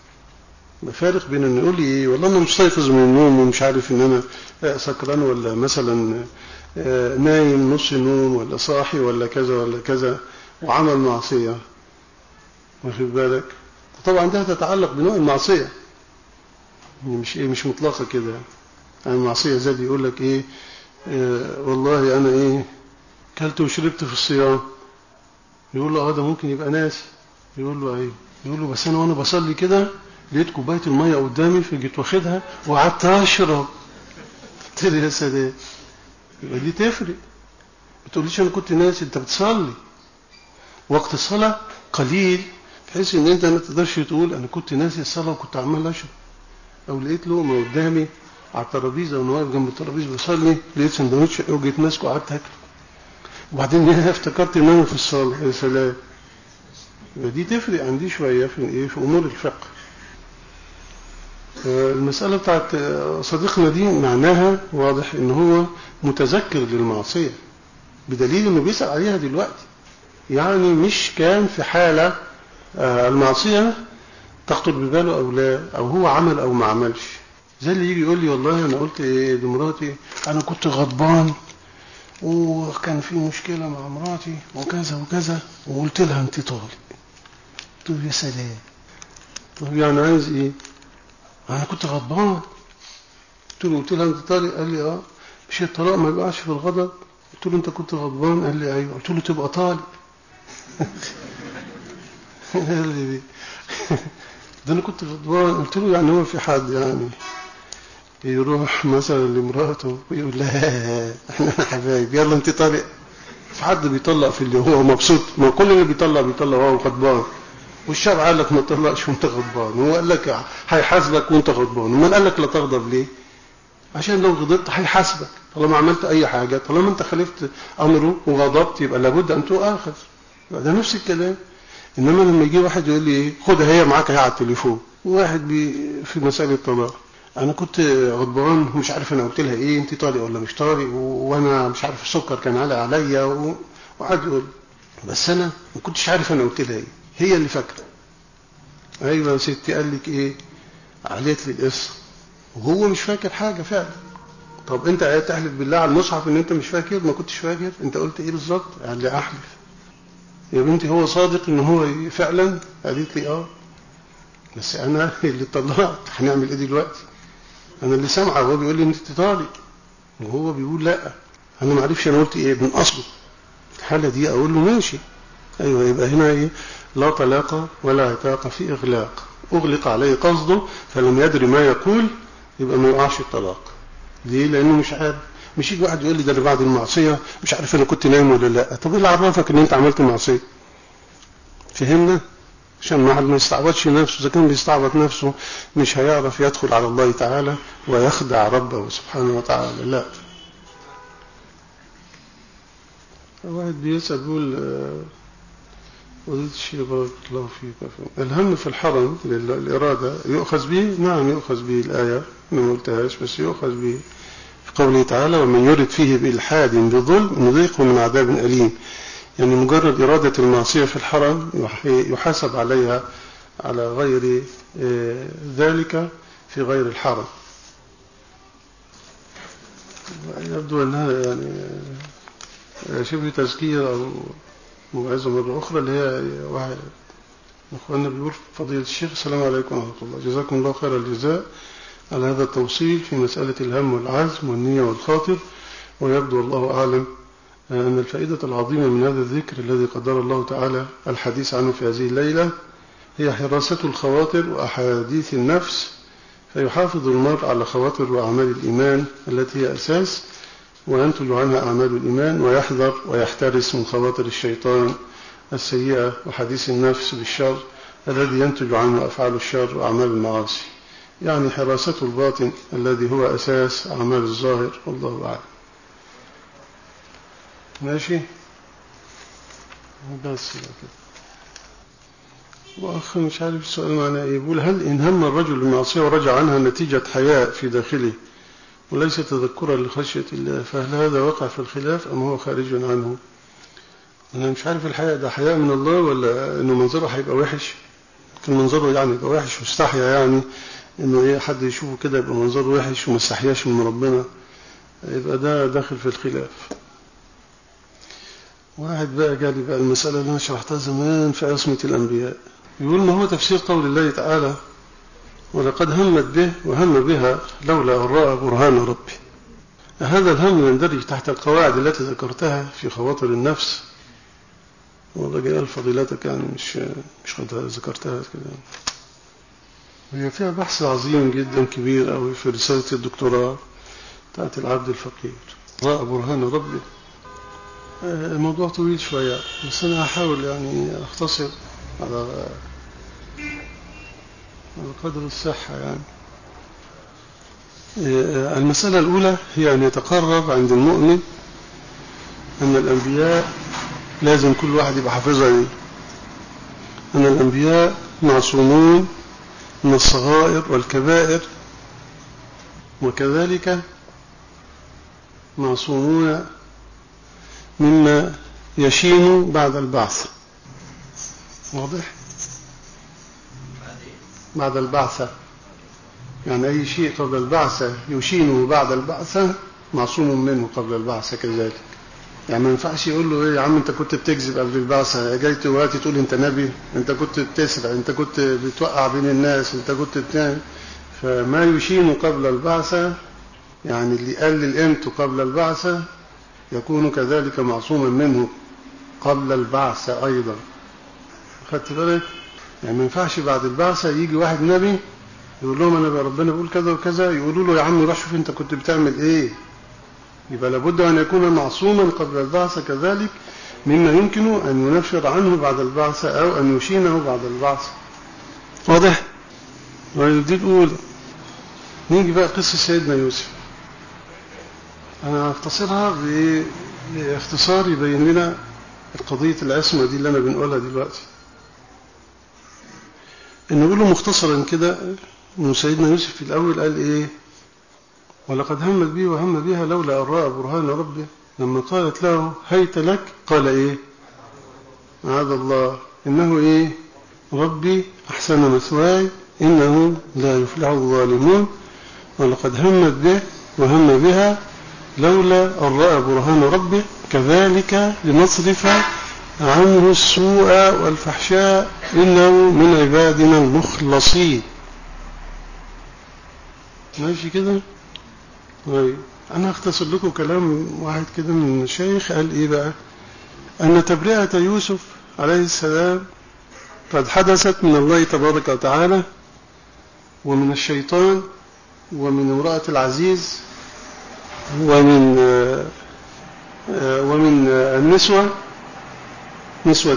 فارق بين انه يقول لي ايه والله انا مستيقظ من النوم ومش عارف ان انا سكران ولا مثلا نايم نص نوم ولا صاحي ولا كذا ولا كذا وعمل معصية واخد بالك طبعا ده تتعلق بنوع المعصية مش ايه مش مطلقة كده يعني المعصية زي يقول لك ايه اه والله انا ايه كلت وشربت في الصيام يقول له اه ده ممكن يبقى ناس يقول له ايوه يقول له بس انا وانا بصلي كده لقيت كوبايه الميه قدامي فجيت واخدها وقعدت اشرب قلت له يا سلام يبقى دي تفرق ما تقوليش انا كنت ناسي انت بتصلي وقت الصلاه قليل بحيث ان انت ما تقدرش تقول انا كنت ناسي الصلاه وكنت عمال اشرب او لقيت لقمه قدامي على الترابيزه وانا واقف جنب الترابيزه بصلي لقيت سندوتش وجيت ماسكه وقعدت اكل وبعدين افتكرت ان انا في الصلاه يا سلام يبقى دي تفرق عندي شويه في ايه في امور الفقه المسألة بتاعت صديقنا دي معناها واضح ان هو متذكر للمعصية بدليل انه بيسأل عليها دلوقتي يعني مش كان في حالة المعصية تخطر بباله او لا او هو عمل او ما عملش زي اللي يجي يقول لي والله انا قلت ايه لمراتي انا كنت غضبان وكان في مشكلة مع مراتي وكذا وكذا وقلت لها انت طالق قلت له يا سلام طب يعني عايز ايه انا كنت غضبان قلت له قلت له انت طالق قال لي اه مش الطلاق ما يبقاش في الغضب قلت له انت كنت غضبان قال لي ايوه قلت له تبقى طالق قال لي دي ده انا كنت غضبان قلت له يعني هو في حد يعني يروح مثلا لمراته ويقول لها احنا حبايب يلا انت طالق في حد بيطلق في اللي هو مبسوط ما كل اللي بيطلق بيطلق وهو غضبان والشرع قال لك ما تطلقش وانت غضبان هو قال لك هيحاسبك وانت غضبان امال قال لك لا تغضب ليه عشان لو غضبت هيحاسبك طالما عملت اي حاجه طالما انت خالفت امره وغضبت يبقى لابد ان تؤاخذ ده نفس الكلام انما لما يجي واحد يقول لي ايه خدها هي معاك هي على التليفون واحد بي في مساله طلاق انا كنت غضبان ومش عارف انا قلت لها ايه انت طارق ولا مش طارق و- وانا مش عارف السكر كان عالي عليا و- وقعد يقول بس انا ما كنتش عارف انا قلت لها ايه هي اللي فاكره ايوه يا ستي قال لك ايه عليت لي القصه وهو مش فاكر حاجه فعلا طب انت قاعد تحلف بالله على المصحف ان انت مش فاكر ما كنتش فاكر انت قلت ايه بالظبط قال لي احلف يا بنتي هو صادق ان هو فعلا قالت لي اه بس انا اللي طلعت هنعمل ايه دلوقتي انا اللي سامعه وهو بيقول لي انت طالق وهو بيقول لا انا ما عرفش انا قلت ايه من اصله الحاله دي اقول له ماشي ايوه يبقى هنا ايه لا طلاق ولا عتاق في اغلاق اغلق عليه قصده فلم يدري ما يقول يبقى ما يقعش الطلاق ليه لانه مش عارف مش يجي واحد يقول لي ده انا بعد المعصيه مش عارف انا كنت نايم ولا لا طب ايه اللي عرفك ان انت عملت معصيه فهمنا عشان ما حد ما يستعبطش نفسه اذا كان بيستعبط نفسه مش هيعرف يدخل على الله تعالى ويخدع ربه سبحانه وتعالى لا واحد بيسأل بيقول آه، فضيلة الشيخ بارك الله فيك الهم في الحرم لل- الإرادة يؤخذ به نعم يؤخذ به الآية أنا ما قلتهاش بس يؤخذ به في قوله تعالى ومن يرد فيه بإلحاد بظلم نذيقه من عذاب أليم يعني مجرد إرادة المعصية في الحرم يح- يحاسب عليها على غير آه، ذلك في غير الحرم يبدو أنها يعني آه، شبه تزكية أو موعظة مرة أخرى اللي هي واحد من أخواننا بيقول فضيلة الشيخ السلام عليكم ورحمة الله جزاكم الله خير الجزاء على هذا التوصيل في مسألة الهم والعزم والنية والخاطر ويبدو الله أعلم أن الفائدة العظيمة من هذا الذكر الذي قدر الله تعالى الحديث عنه في هذه الليلة هي حراسة الخواطر وأحاديث النفس فيحافظ المرء على خواطر وأعمال الإيمان التي هي أساس وينتج عنها أعمال الإيمان ويحذر ويحترس من خواطر الشيطان السيئة وحديث النفس بالشر الذي ينتج عنه أفعال الشر وأعمال المعاصي يعني حراسة الباطن الذي هو أساس أعمال الظاهر والله أعلم ماشي بس كده وأخ مش عارف السؤال معناه إيه يقول هل إن هم الرجل بالمعصية ورجع عنها نتيجة حياء في داخله وليس تذكرا لخشية الله فهل هذا وقع في الخلاف أم هو خارج عنه أنا مش عارف الحياء ده حياء من الله ولا إنه منظره هيبقى وحش كان منظره يعني يبقى وحش واستحيا يعني إنه إيه حد يشوفه كده يبقى منظره وحش وما استحياش من ربنا يبقى ده داخل في الخلاف واحد بقى جالي بقى المسألة اللي أنا شرحتها زمان في عصمة الأنبياء يقول ما هو تفسير قول الله تعالى ولقد همت به وهم بها لولا أن رأى برهان ربه هذا الهم يندرج تحت القواعد التي ذكرتها في خواطر النفس والله قال فضيلتك يعني مش مش قد ذكرتها كده هي فيها بحث عظيم جدا كبير قوي في رسالة الدكتوراه بتاعت العبد الفقير رأى برهان ربه الموضوع طويل شوية بس أنا هحاول يعني أختصر على على قدر الصحة يعني المسألة الأولى هي أن يتقرب عند المؤمن أن الأنبياء لازم كل واحد يبقى حافظها دي أن الأنبياء معصومون من الصغائر والكبائر وكذلك معصومون مما يشين بعد البعث واضح بعد البعثة يعني أي شيء قبل البعثة يشينه بعد البعثة معصوم منه قبل البعثة كذلك يعني ما ينفعش يقول له ايه يا عم انت كنت بتكذب قبل البعثة جاي دلوقتي تقول انت نبي انت كنت بتسرع انت كنت بتوقع بين الناس انت كنت بتعمل فما يشين قبل البعثة يعني اللي قلل قيمته قبل البعثة يكون كذلك معصوما منه قبل البعث أيضا خدت بالك يعني ما ينفعش بعد البعثة يجي واحد نبي يقول لهم أنا ربنا بيقول كذا وكذا يقولوا له يا عم روح شوف أنت كنت بتعمل إيه يبقى لابد أن يكون معصوما قبل البعثة كذلك مما يمكن أن ينفر عنه بعد البعثة أو أن يشينه بعد البعثة واضح؟ دي الأولى نيجي بقى قصة سيدنا يوسف أنا أختصرها باختصار يبين لنا القضية العصمة دي اللي أنا بنقولها دلوقتي إن نقول له مختصرا كده إنه سيدنا يوسف في الأول قال إيه ولقد همت بي وهم بها لولا أن رأى برهان ربه لما قالت له هيت لك قال إيه معاذ الله إنه إيه ربي أحسن مثواي إنه لا يفلح الظالمون ولقد همت به وهم بها لولا أن رأى برهان ربه كذلك لنصرف عنه السوء والفحشاء إنه من عبادنا المخلصين ماشي كده طيب أنا أختصر لكم كلام واحد كده من الشيخ قال إيه بقى أن تبرئة يوسف عليه السلام قد حدثت من الله تبارك وتعالى ومن الشيطان ومن امرأة العزيز ومن ومن النسوة نسوة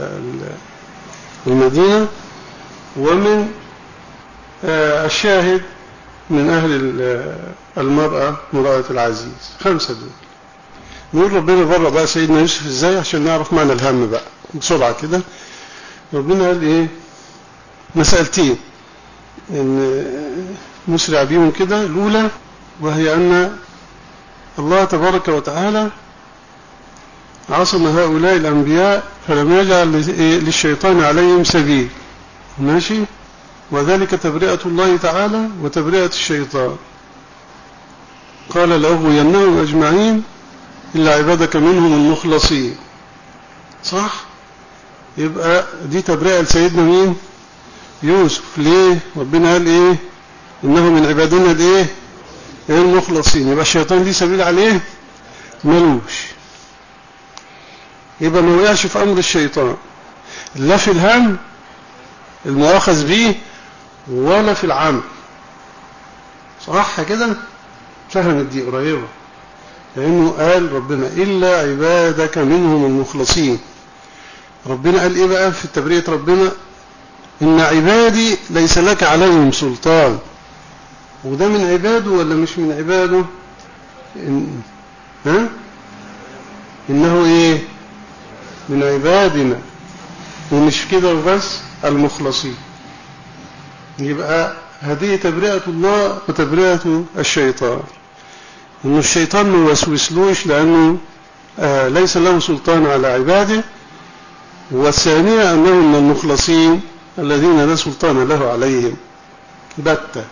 المدينة ومن الشاهد من أهل المرأة مرأة العزيز خمسة دول نقول ربنا بره بقى سيدنا يوسف ازاي عشان نعرف معنى الهم بقى بسرعة كده ربنا قال ايه مسألتين ان نسرع بيهم كده الاولى وهي ان الله تبارك وتعالى عصم هؤلاء الانبياء فلم يجعل للشيطان عليهم سبيل ماشي وذلك تبرئة الله تعالى وتبرئة الشيطان قال لأغوينهم أجمعين إلا عبادك منهم المخلصين صح يبقى دي تبرئة لسيدنا مين يوسف ليه ربنا قال ايه انه من عبادنا الايه المخلصين يبقى الشيطان ليه سبيل عليه ملوش يبقى ما وقعش في امر الشيطان لا في الهم المؤاخذ به ولا في العمل صح كده فهمت دي قريبة لأنه قال ربنا إلا عبادك منهم المخلصين ربنا قال إيه بقى في تبرية ربنا إن عبادي ليس لك عليهم سلطان وده من عباده ولا مش من عباده إن ها إنه إيه من عبادنا ومش كده وبس المخلصين يبقى هذه تبرئة الله وتبرئة الشيطان إن الشيطان ما يوسوسلوش لأنه آه ليس له سلطان على عباده والثانية أنه من المخلصين الذين لا سلطان له عليهم بتة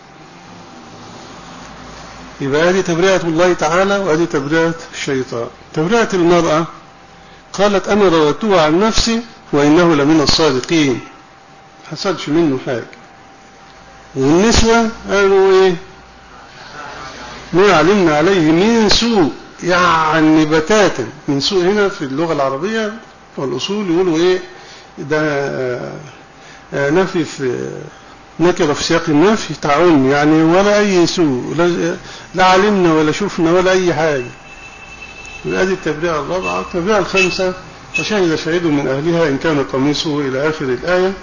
يبقى هذه تبرئة الله تعالى وهذه تبرئة الشيطان تبرئة المرأة قالت أنا رويتها عن نفسي وإنه لمن الصادقين حصلش منه حاجة والنسوة قالوا إيه ما علمنا عليه من سوء يعني بتاتا من سوء هنا في اللغة العربية والأصول يقولوا إيه ده نفي في نكرة في سياق النفي تعم يعني ولا أي سوء لا, لا علمنا ولا شفنا ولا أي حاجة هذه التبرئة الرابعة التبرئة الخامسة فشهد شهيد من أهلها إن كان قميصه إلى آخر الآية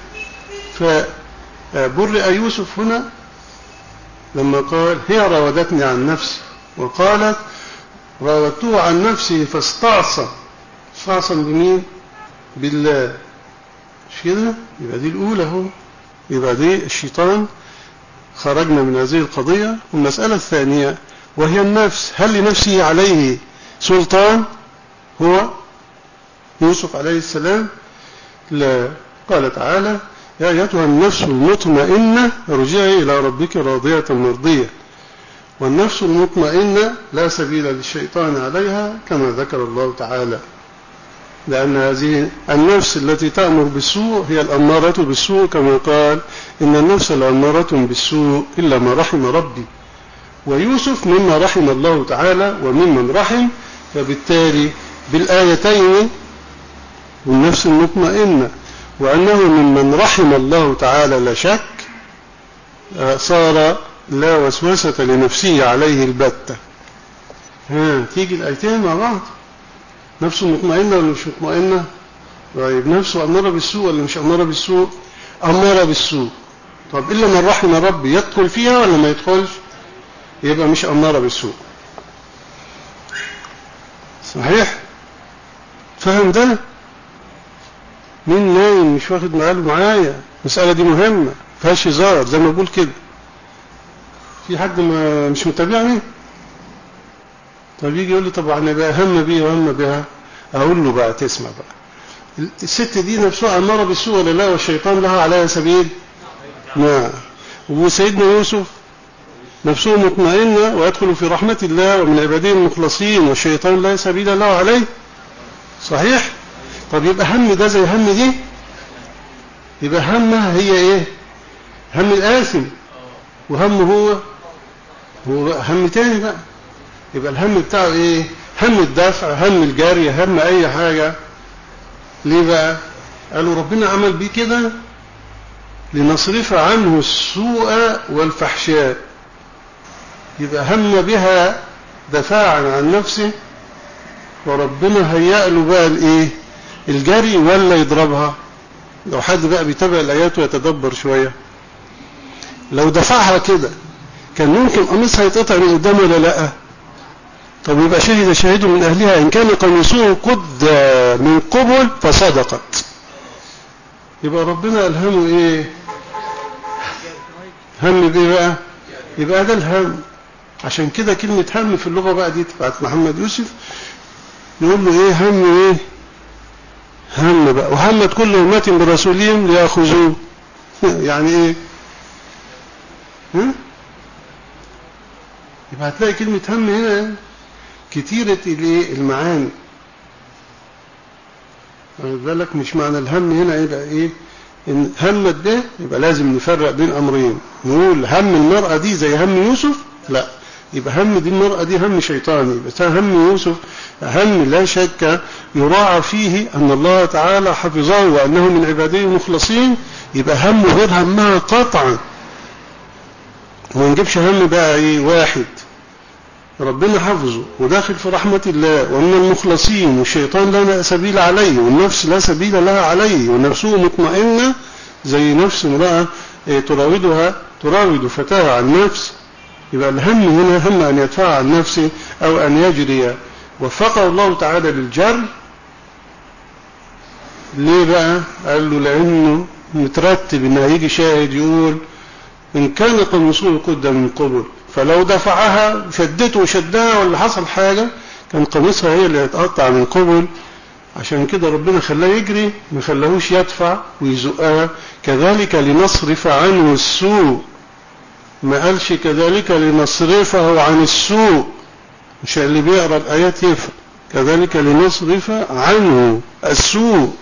فبرئ يوسف هنا لما قال هي راودتني عن نفسي وقالت راودته عن نفسي فاستعصى استعصى بمين بالله مش كده يبقى دي الأولى هو يبقى دي الشيطان خرجنا من هذه القضية والمسألة الثانية وهي النفس هل لنفسه عليه سلطان هو يوسف عليه السلام لا قال تعالى يا أيتها النفس المطمئنة ارجعي إلى ربك راضية مرضية والنفس المطمئنة لا سبيل للشيطان عليها كما ذكر الله تعالى لأن هذه النفس التي تأمر بالسوء هي الأمارة بالسوء كما قال إن النفس لأمارة بالسوء إلا ما رحم ربي ويوسف مما رحم الله تعالى وممن رحم فبالتالي بالآيتين والنفس المطمئنة وأنه ممن رحم الله تعالى لا شك آه، صار لا وسوسة لنفسه عليه البتة ها تيجي الآيتين مع بعض نفسه مطمئنة ولا مش مطمئنة طيب نفسه أمارة بالسوء ولا مش أمارة بالسوء أمارة بالسوء طب إلا من رحم ربي يدخل فيها ولا ما يدخلش يبقى مش أمارة بالسوء صحيح فهم ده مين نايم مش واخد باله معايا المسألة دي مهمة فيهاش هزار زي ما بقول كده في حد ما مش متابعني طب يجي يقول لي طب انا بقى هم بيه وهم بها اقول له بقى تسمع بقى الست دي نفسها اماره بالسوء ولا لا والشيطان لها عليها سبيل نعم وسيدنا يوسف نفسه مطمئنة ويدخل في رحمة الله ومن عباده المخلصين والشيطان لا سبيل له عليه صحيح طب يبقى هم ده زي هم دي يبقى همها هي ايه هم الآثم وهم هو هو بقى هم تاني بقى يبقى الهم بتاعه ايه هم الدفع هم الجري هم اي حاجة ليه بقى قالوا ربنا عمل بيه كده لنصرف عنه السوء والفحشاء يبقى هم بها دفاعا عن نفسه وربنا هيأ له بقى الايه الجري ولا يضربها لو حد بقى بيتابع الايات ويتدبر شويه لو دفعها كده كان ممكن قميصها يتقطع من قدام ولا لا طب يبقى شهد شاهد من اهلها ان كان قميصه قد من قبل فصدقت يبقى ربنا الهمه ايه هم بايه بقى يبقى ده الهم عشان كده كلمة هم في اللغة بقى دي بتاعت محمد يوسف يقول له ايه هم ايه هم بقى وهمت كل أمة برسولهم ليأخذوه يعني ايه ها؟ يبقى هتلاقي كلمة هم هنا كتيرة الايه المعاني واخد بالك مش معنى الهم هنا يبقى ايه ان همت به يبقى لازم نفرق بين امرين نقول هم المرأة دي زي هم يوسف لا يبقى هم دي المرأة دي هم شيطاني بس هم يوسف هم لا شك يراعى فيه أن الله تعالى حفظه وأنه من عباده المخلصين يبقى هم غير همها قطعا وما نجيبش هم بقى ايه واحد ربنا حفظه وداخل في رحمة الله ومن المخلصين والشيطان لا سبيل عليه والنفس لا سبيل لها عليه ونفسه مطمئنة زي نفس امرأة تراودها تراود فتاة عن نفس يبقى الهم هنا هم أن يدفع عن نفسه أو أن يجري وفقه الله تعالى للجر ليه بقى قال له لأنه مترتب إن هيجي شاهد يقول إن كان قميصه قد من قبل فلو دفعها شدته وشدها ولا حصل حاجة كان قميصها هي اللي هتقطع من قبل عشان كده ربنا خلاه يجري ما خلاهوش يدفع ويزقها كذلك لنصرف عنه السوء ما قالش كذلك لنصرفه عن السوء مش اللي بيقرأ الآيات يفهم كذلك لنصرف عنه السوء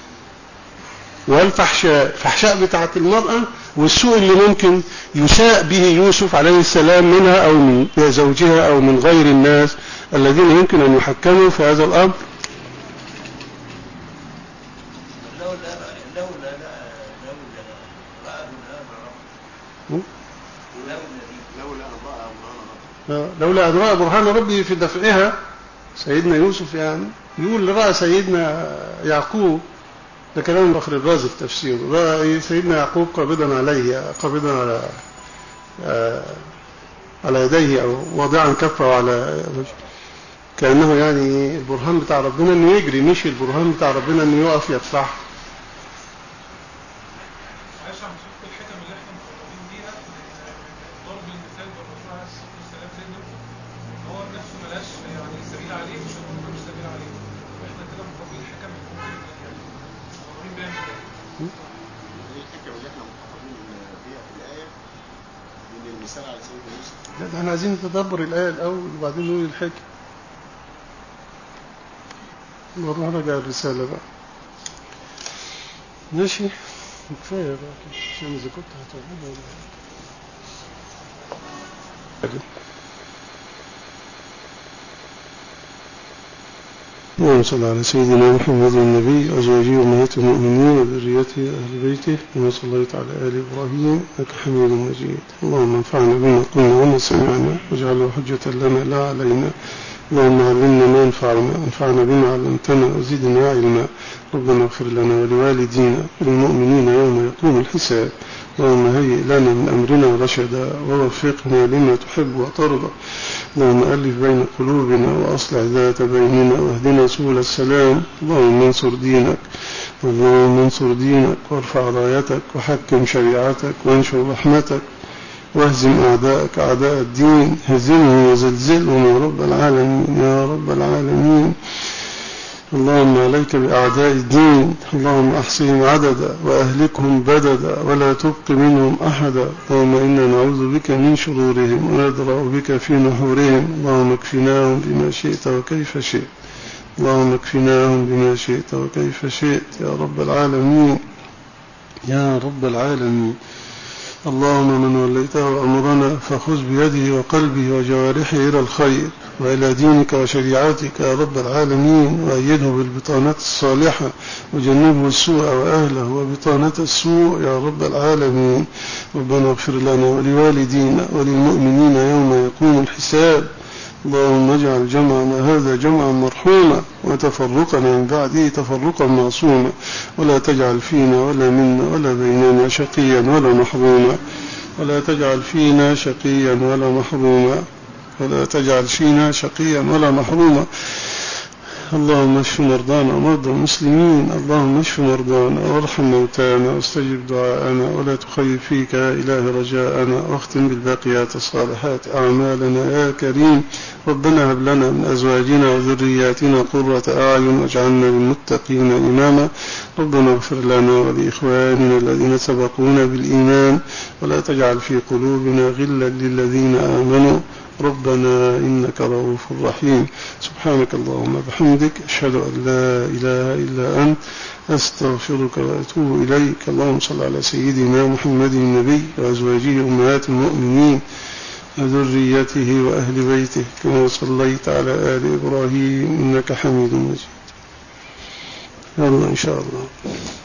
والفحشاء الفحشاء بتاعت المرأة والسوء اللي ممكن يساء به يوسف عليه السلام منها أو من زوجها أو من غير الناس الذين يمكن أن يحكموا في هذا الأمر
لولا لولا لولا رأى برهان ربه لولا لولا أن رأى برهان ربه
لولا أن رأى برهان ربه في دفعها سيدنا يوسف يعني يقول رأى سيدنا يعقوب ده كلام بخر الرازي في تفسيره رأى سيدنا يعقوب قابضا عليه قابضا على آه على يديه أو واضعا كفه على كأنه يعني البرهان بتاع ربنا انه يجري مش البرهان بتاع ربنا انه يقف يدفع
معلش عم شفت الحكم اللي احنا مخاطبين بيها ضرب المثال بالرسول عليه الصلاه والسلام سيدنا يوسف ان هو نفسه ملاش يعني سبيل عليه والشيطان ملوش سبيل عليه واحنا كده مخاطبين الحكم المفروض يعني مخاطبين بيها من
دي الحكم اللي احنا مخاطبين بيها في الآية من المثال على سيدنا يوسف
لا ده احنا عايزين نتدبر الآية الأول وبعدين نقول الحكم نروح نرجع الرسالة بقى ماشي كفاية بقى كده عشان إذا كنت هتعبنا ولا حاجة اللهم صل على سيدنا محمد النبي وأزواجه وأمهات المؤمنين وذريته وأهل بيته كما صليت على آل إبراهيم إنك حميد مجيد اللهم انفعنا بما قلنا وما سمعنا واجعله حجة لنا لا علينا اللهم علمنا ما ينفعنا انفعنا بما علمتنا وزدنا علما ربنا اغفر لنا ولوالدينا وللمؤمنين يوم يقوم الحساب اللهم هيئ لنا من أمرنا رشدا ووفقنا لما تحب وترضى اللهم ألف بين قلوبنا وأصلح ذات بيننا واهدنا سبل السلام اللهم انصر دينك اللهم انصر دينك وارفع رايتك وحكم شريعتك وانشر رحمتك واهزم أعداءك أعداء الدين هزمهم وزلزلهم يا رب العالمين يا رب العالمين اللهم عليك بأعداء الدين اللهم أحصهم عددا وأهلكهم بددا ولا تبق منهم أحدا اللهم إنا نعوذ بك من شرورهم وندرأ بك في نحورهم اللهم اكفناهم بما شئت وكيف شئت اللهم اكفناهم بما شئت وكيف شئت يا رب العالمين يا رب العالمين اللهم من وليته أمرنا فخذ بيده وقلبه وجوارحه إلى الخير وإلى دينك وشريعتك يا رب العالمين وأيده بالبطانة الصالحة وجنبه السوء وأهله وبطانة السوء يا رب العالمين ربنا اغفر لنا ولوالدينا وللمؤمنين يوم يقوم الحساب اللهم اجعل جمعنا هذا جمعا مرحوما وتفرقنا من بعده تفرقا معصوما ولا تجعل فينا ولا منا ولا بيننا شقيا ولا محروما ولا تجعل فينا شقيا ولا محروما ولا تجعل فينا شقيا ولا محروما اللهم اشف مرضانا ومرضى المسلمين اللهم اشف مرضانا وارحم موتانا واستجب دعاءنا ولا تخيب فيك يا إله رجاءنا واختم بالباقيات الصالحات أعمالنا يا كريم ربنا هب لنا من أزواجنا وذرياتنا قرة أعين واجعلنا للمتقين إماما ربنا اغفر لنا ولإخواننا الذين سبقونا بالإيمان ولا تجعل في قلوبنا غلا للذين آمنوا ربنا إنك رؤوف رحيم سبحانك اللهم بحمدك أشهد أن لا إله إلا أنت أستغفرك وأتوب إليك اللهم صل على سيدنا محمد النبي وأزواجه أمهات المؤمنين وذريته وأهل بيته كما صليت على آل إبراهيم إنك حميد مجيد يلا إن شاء الله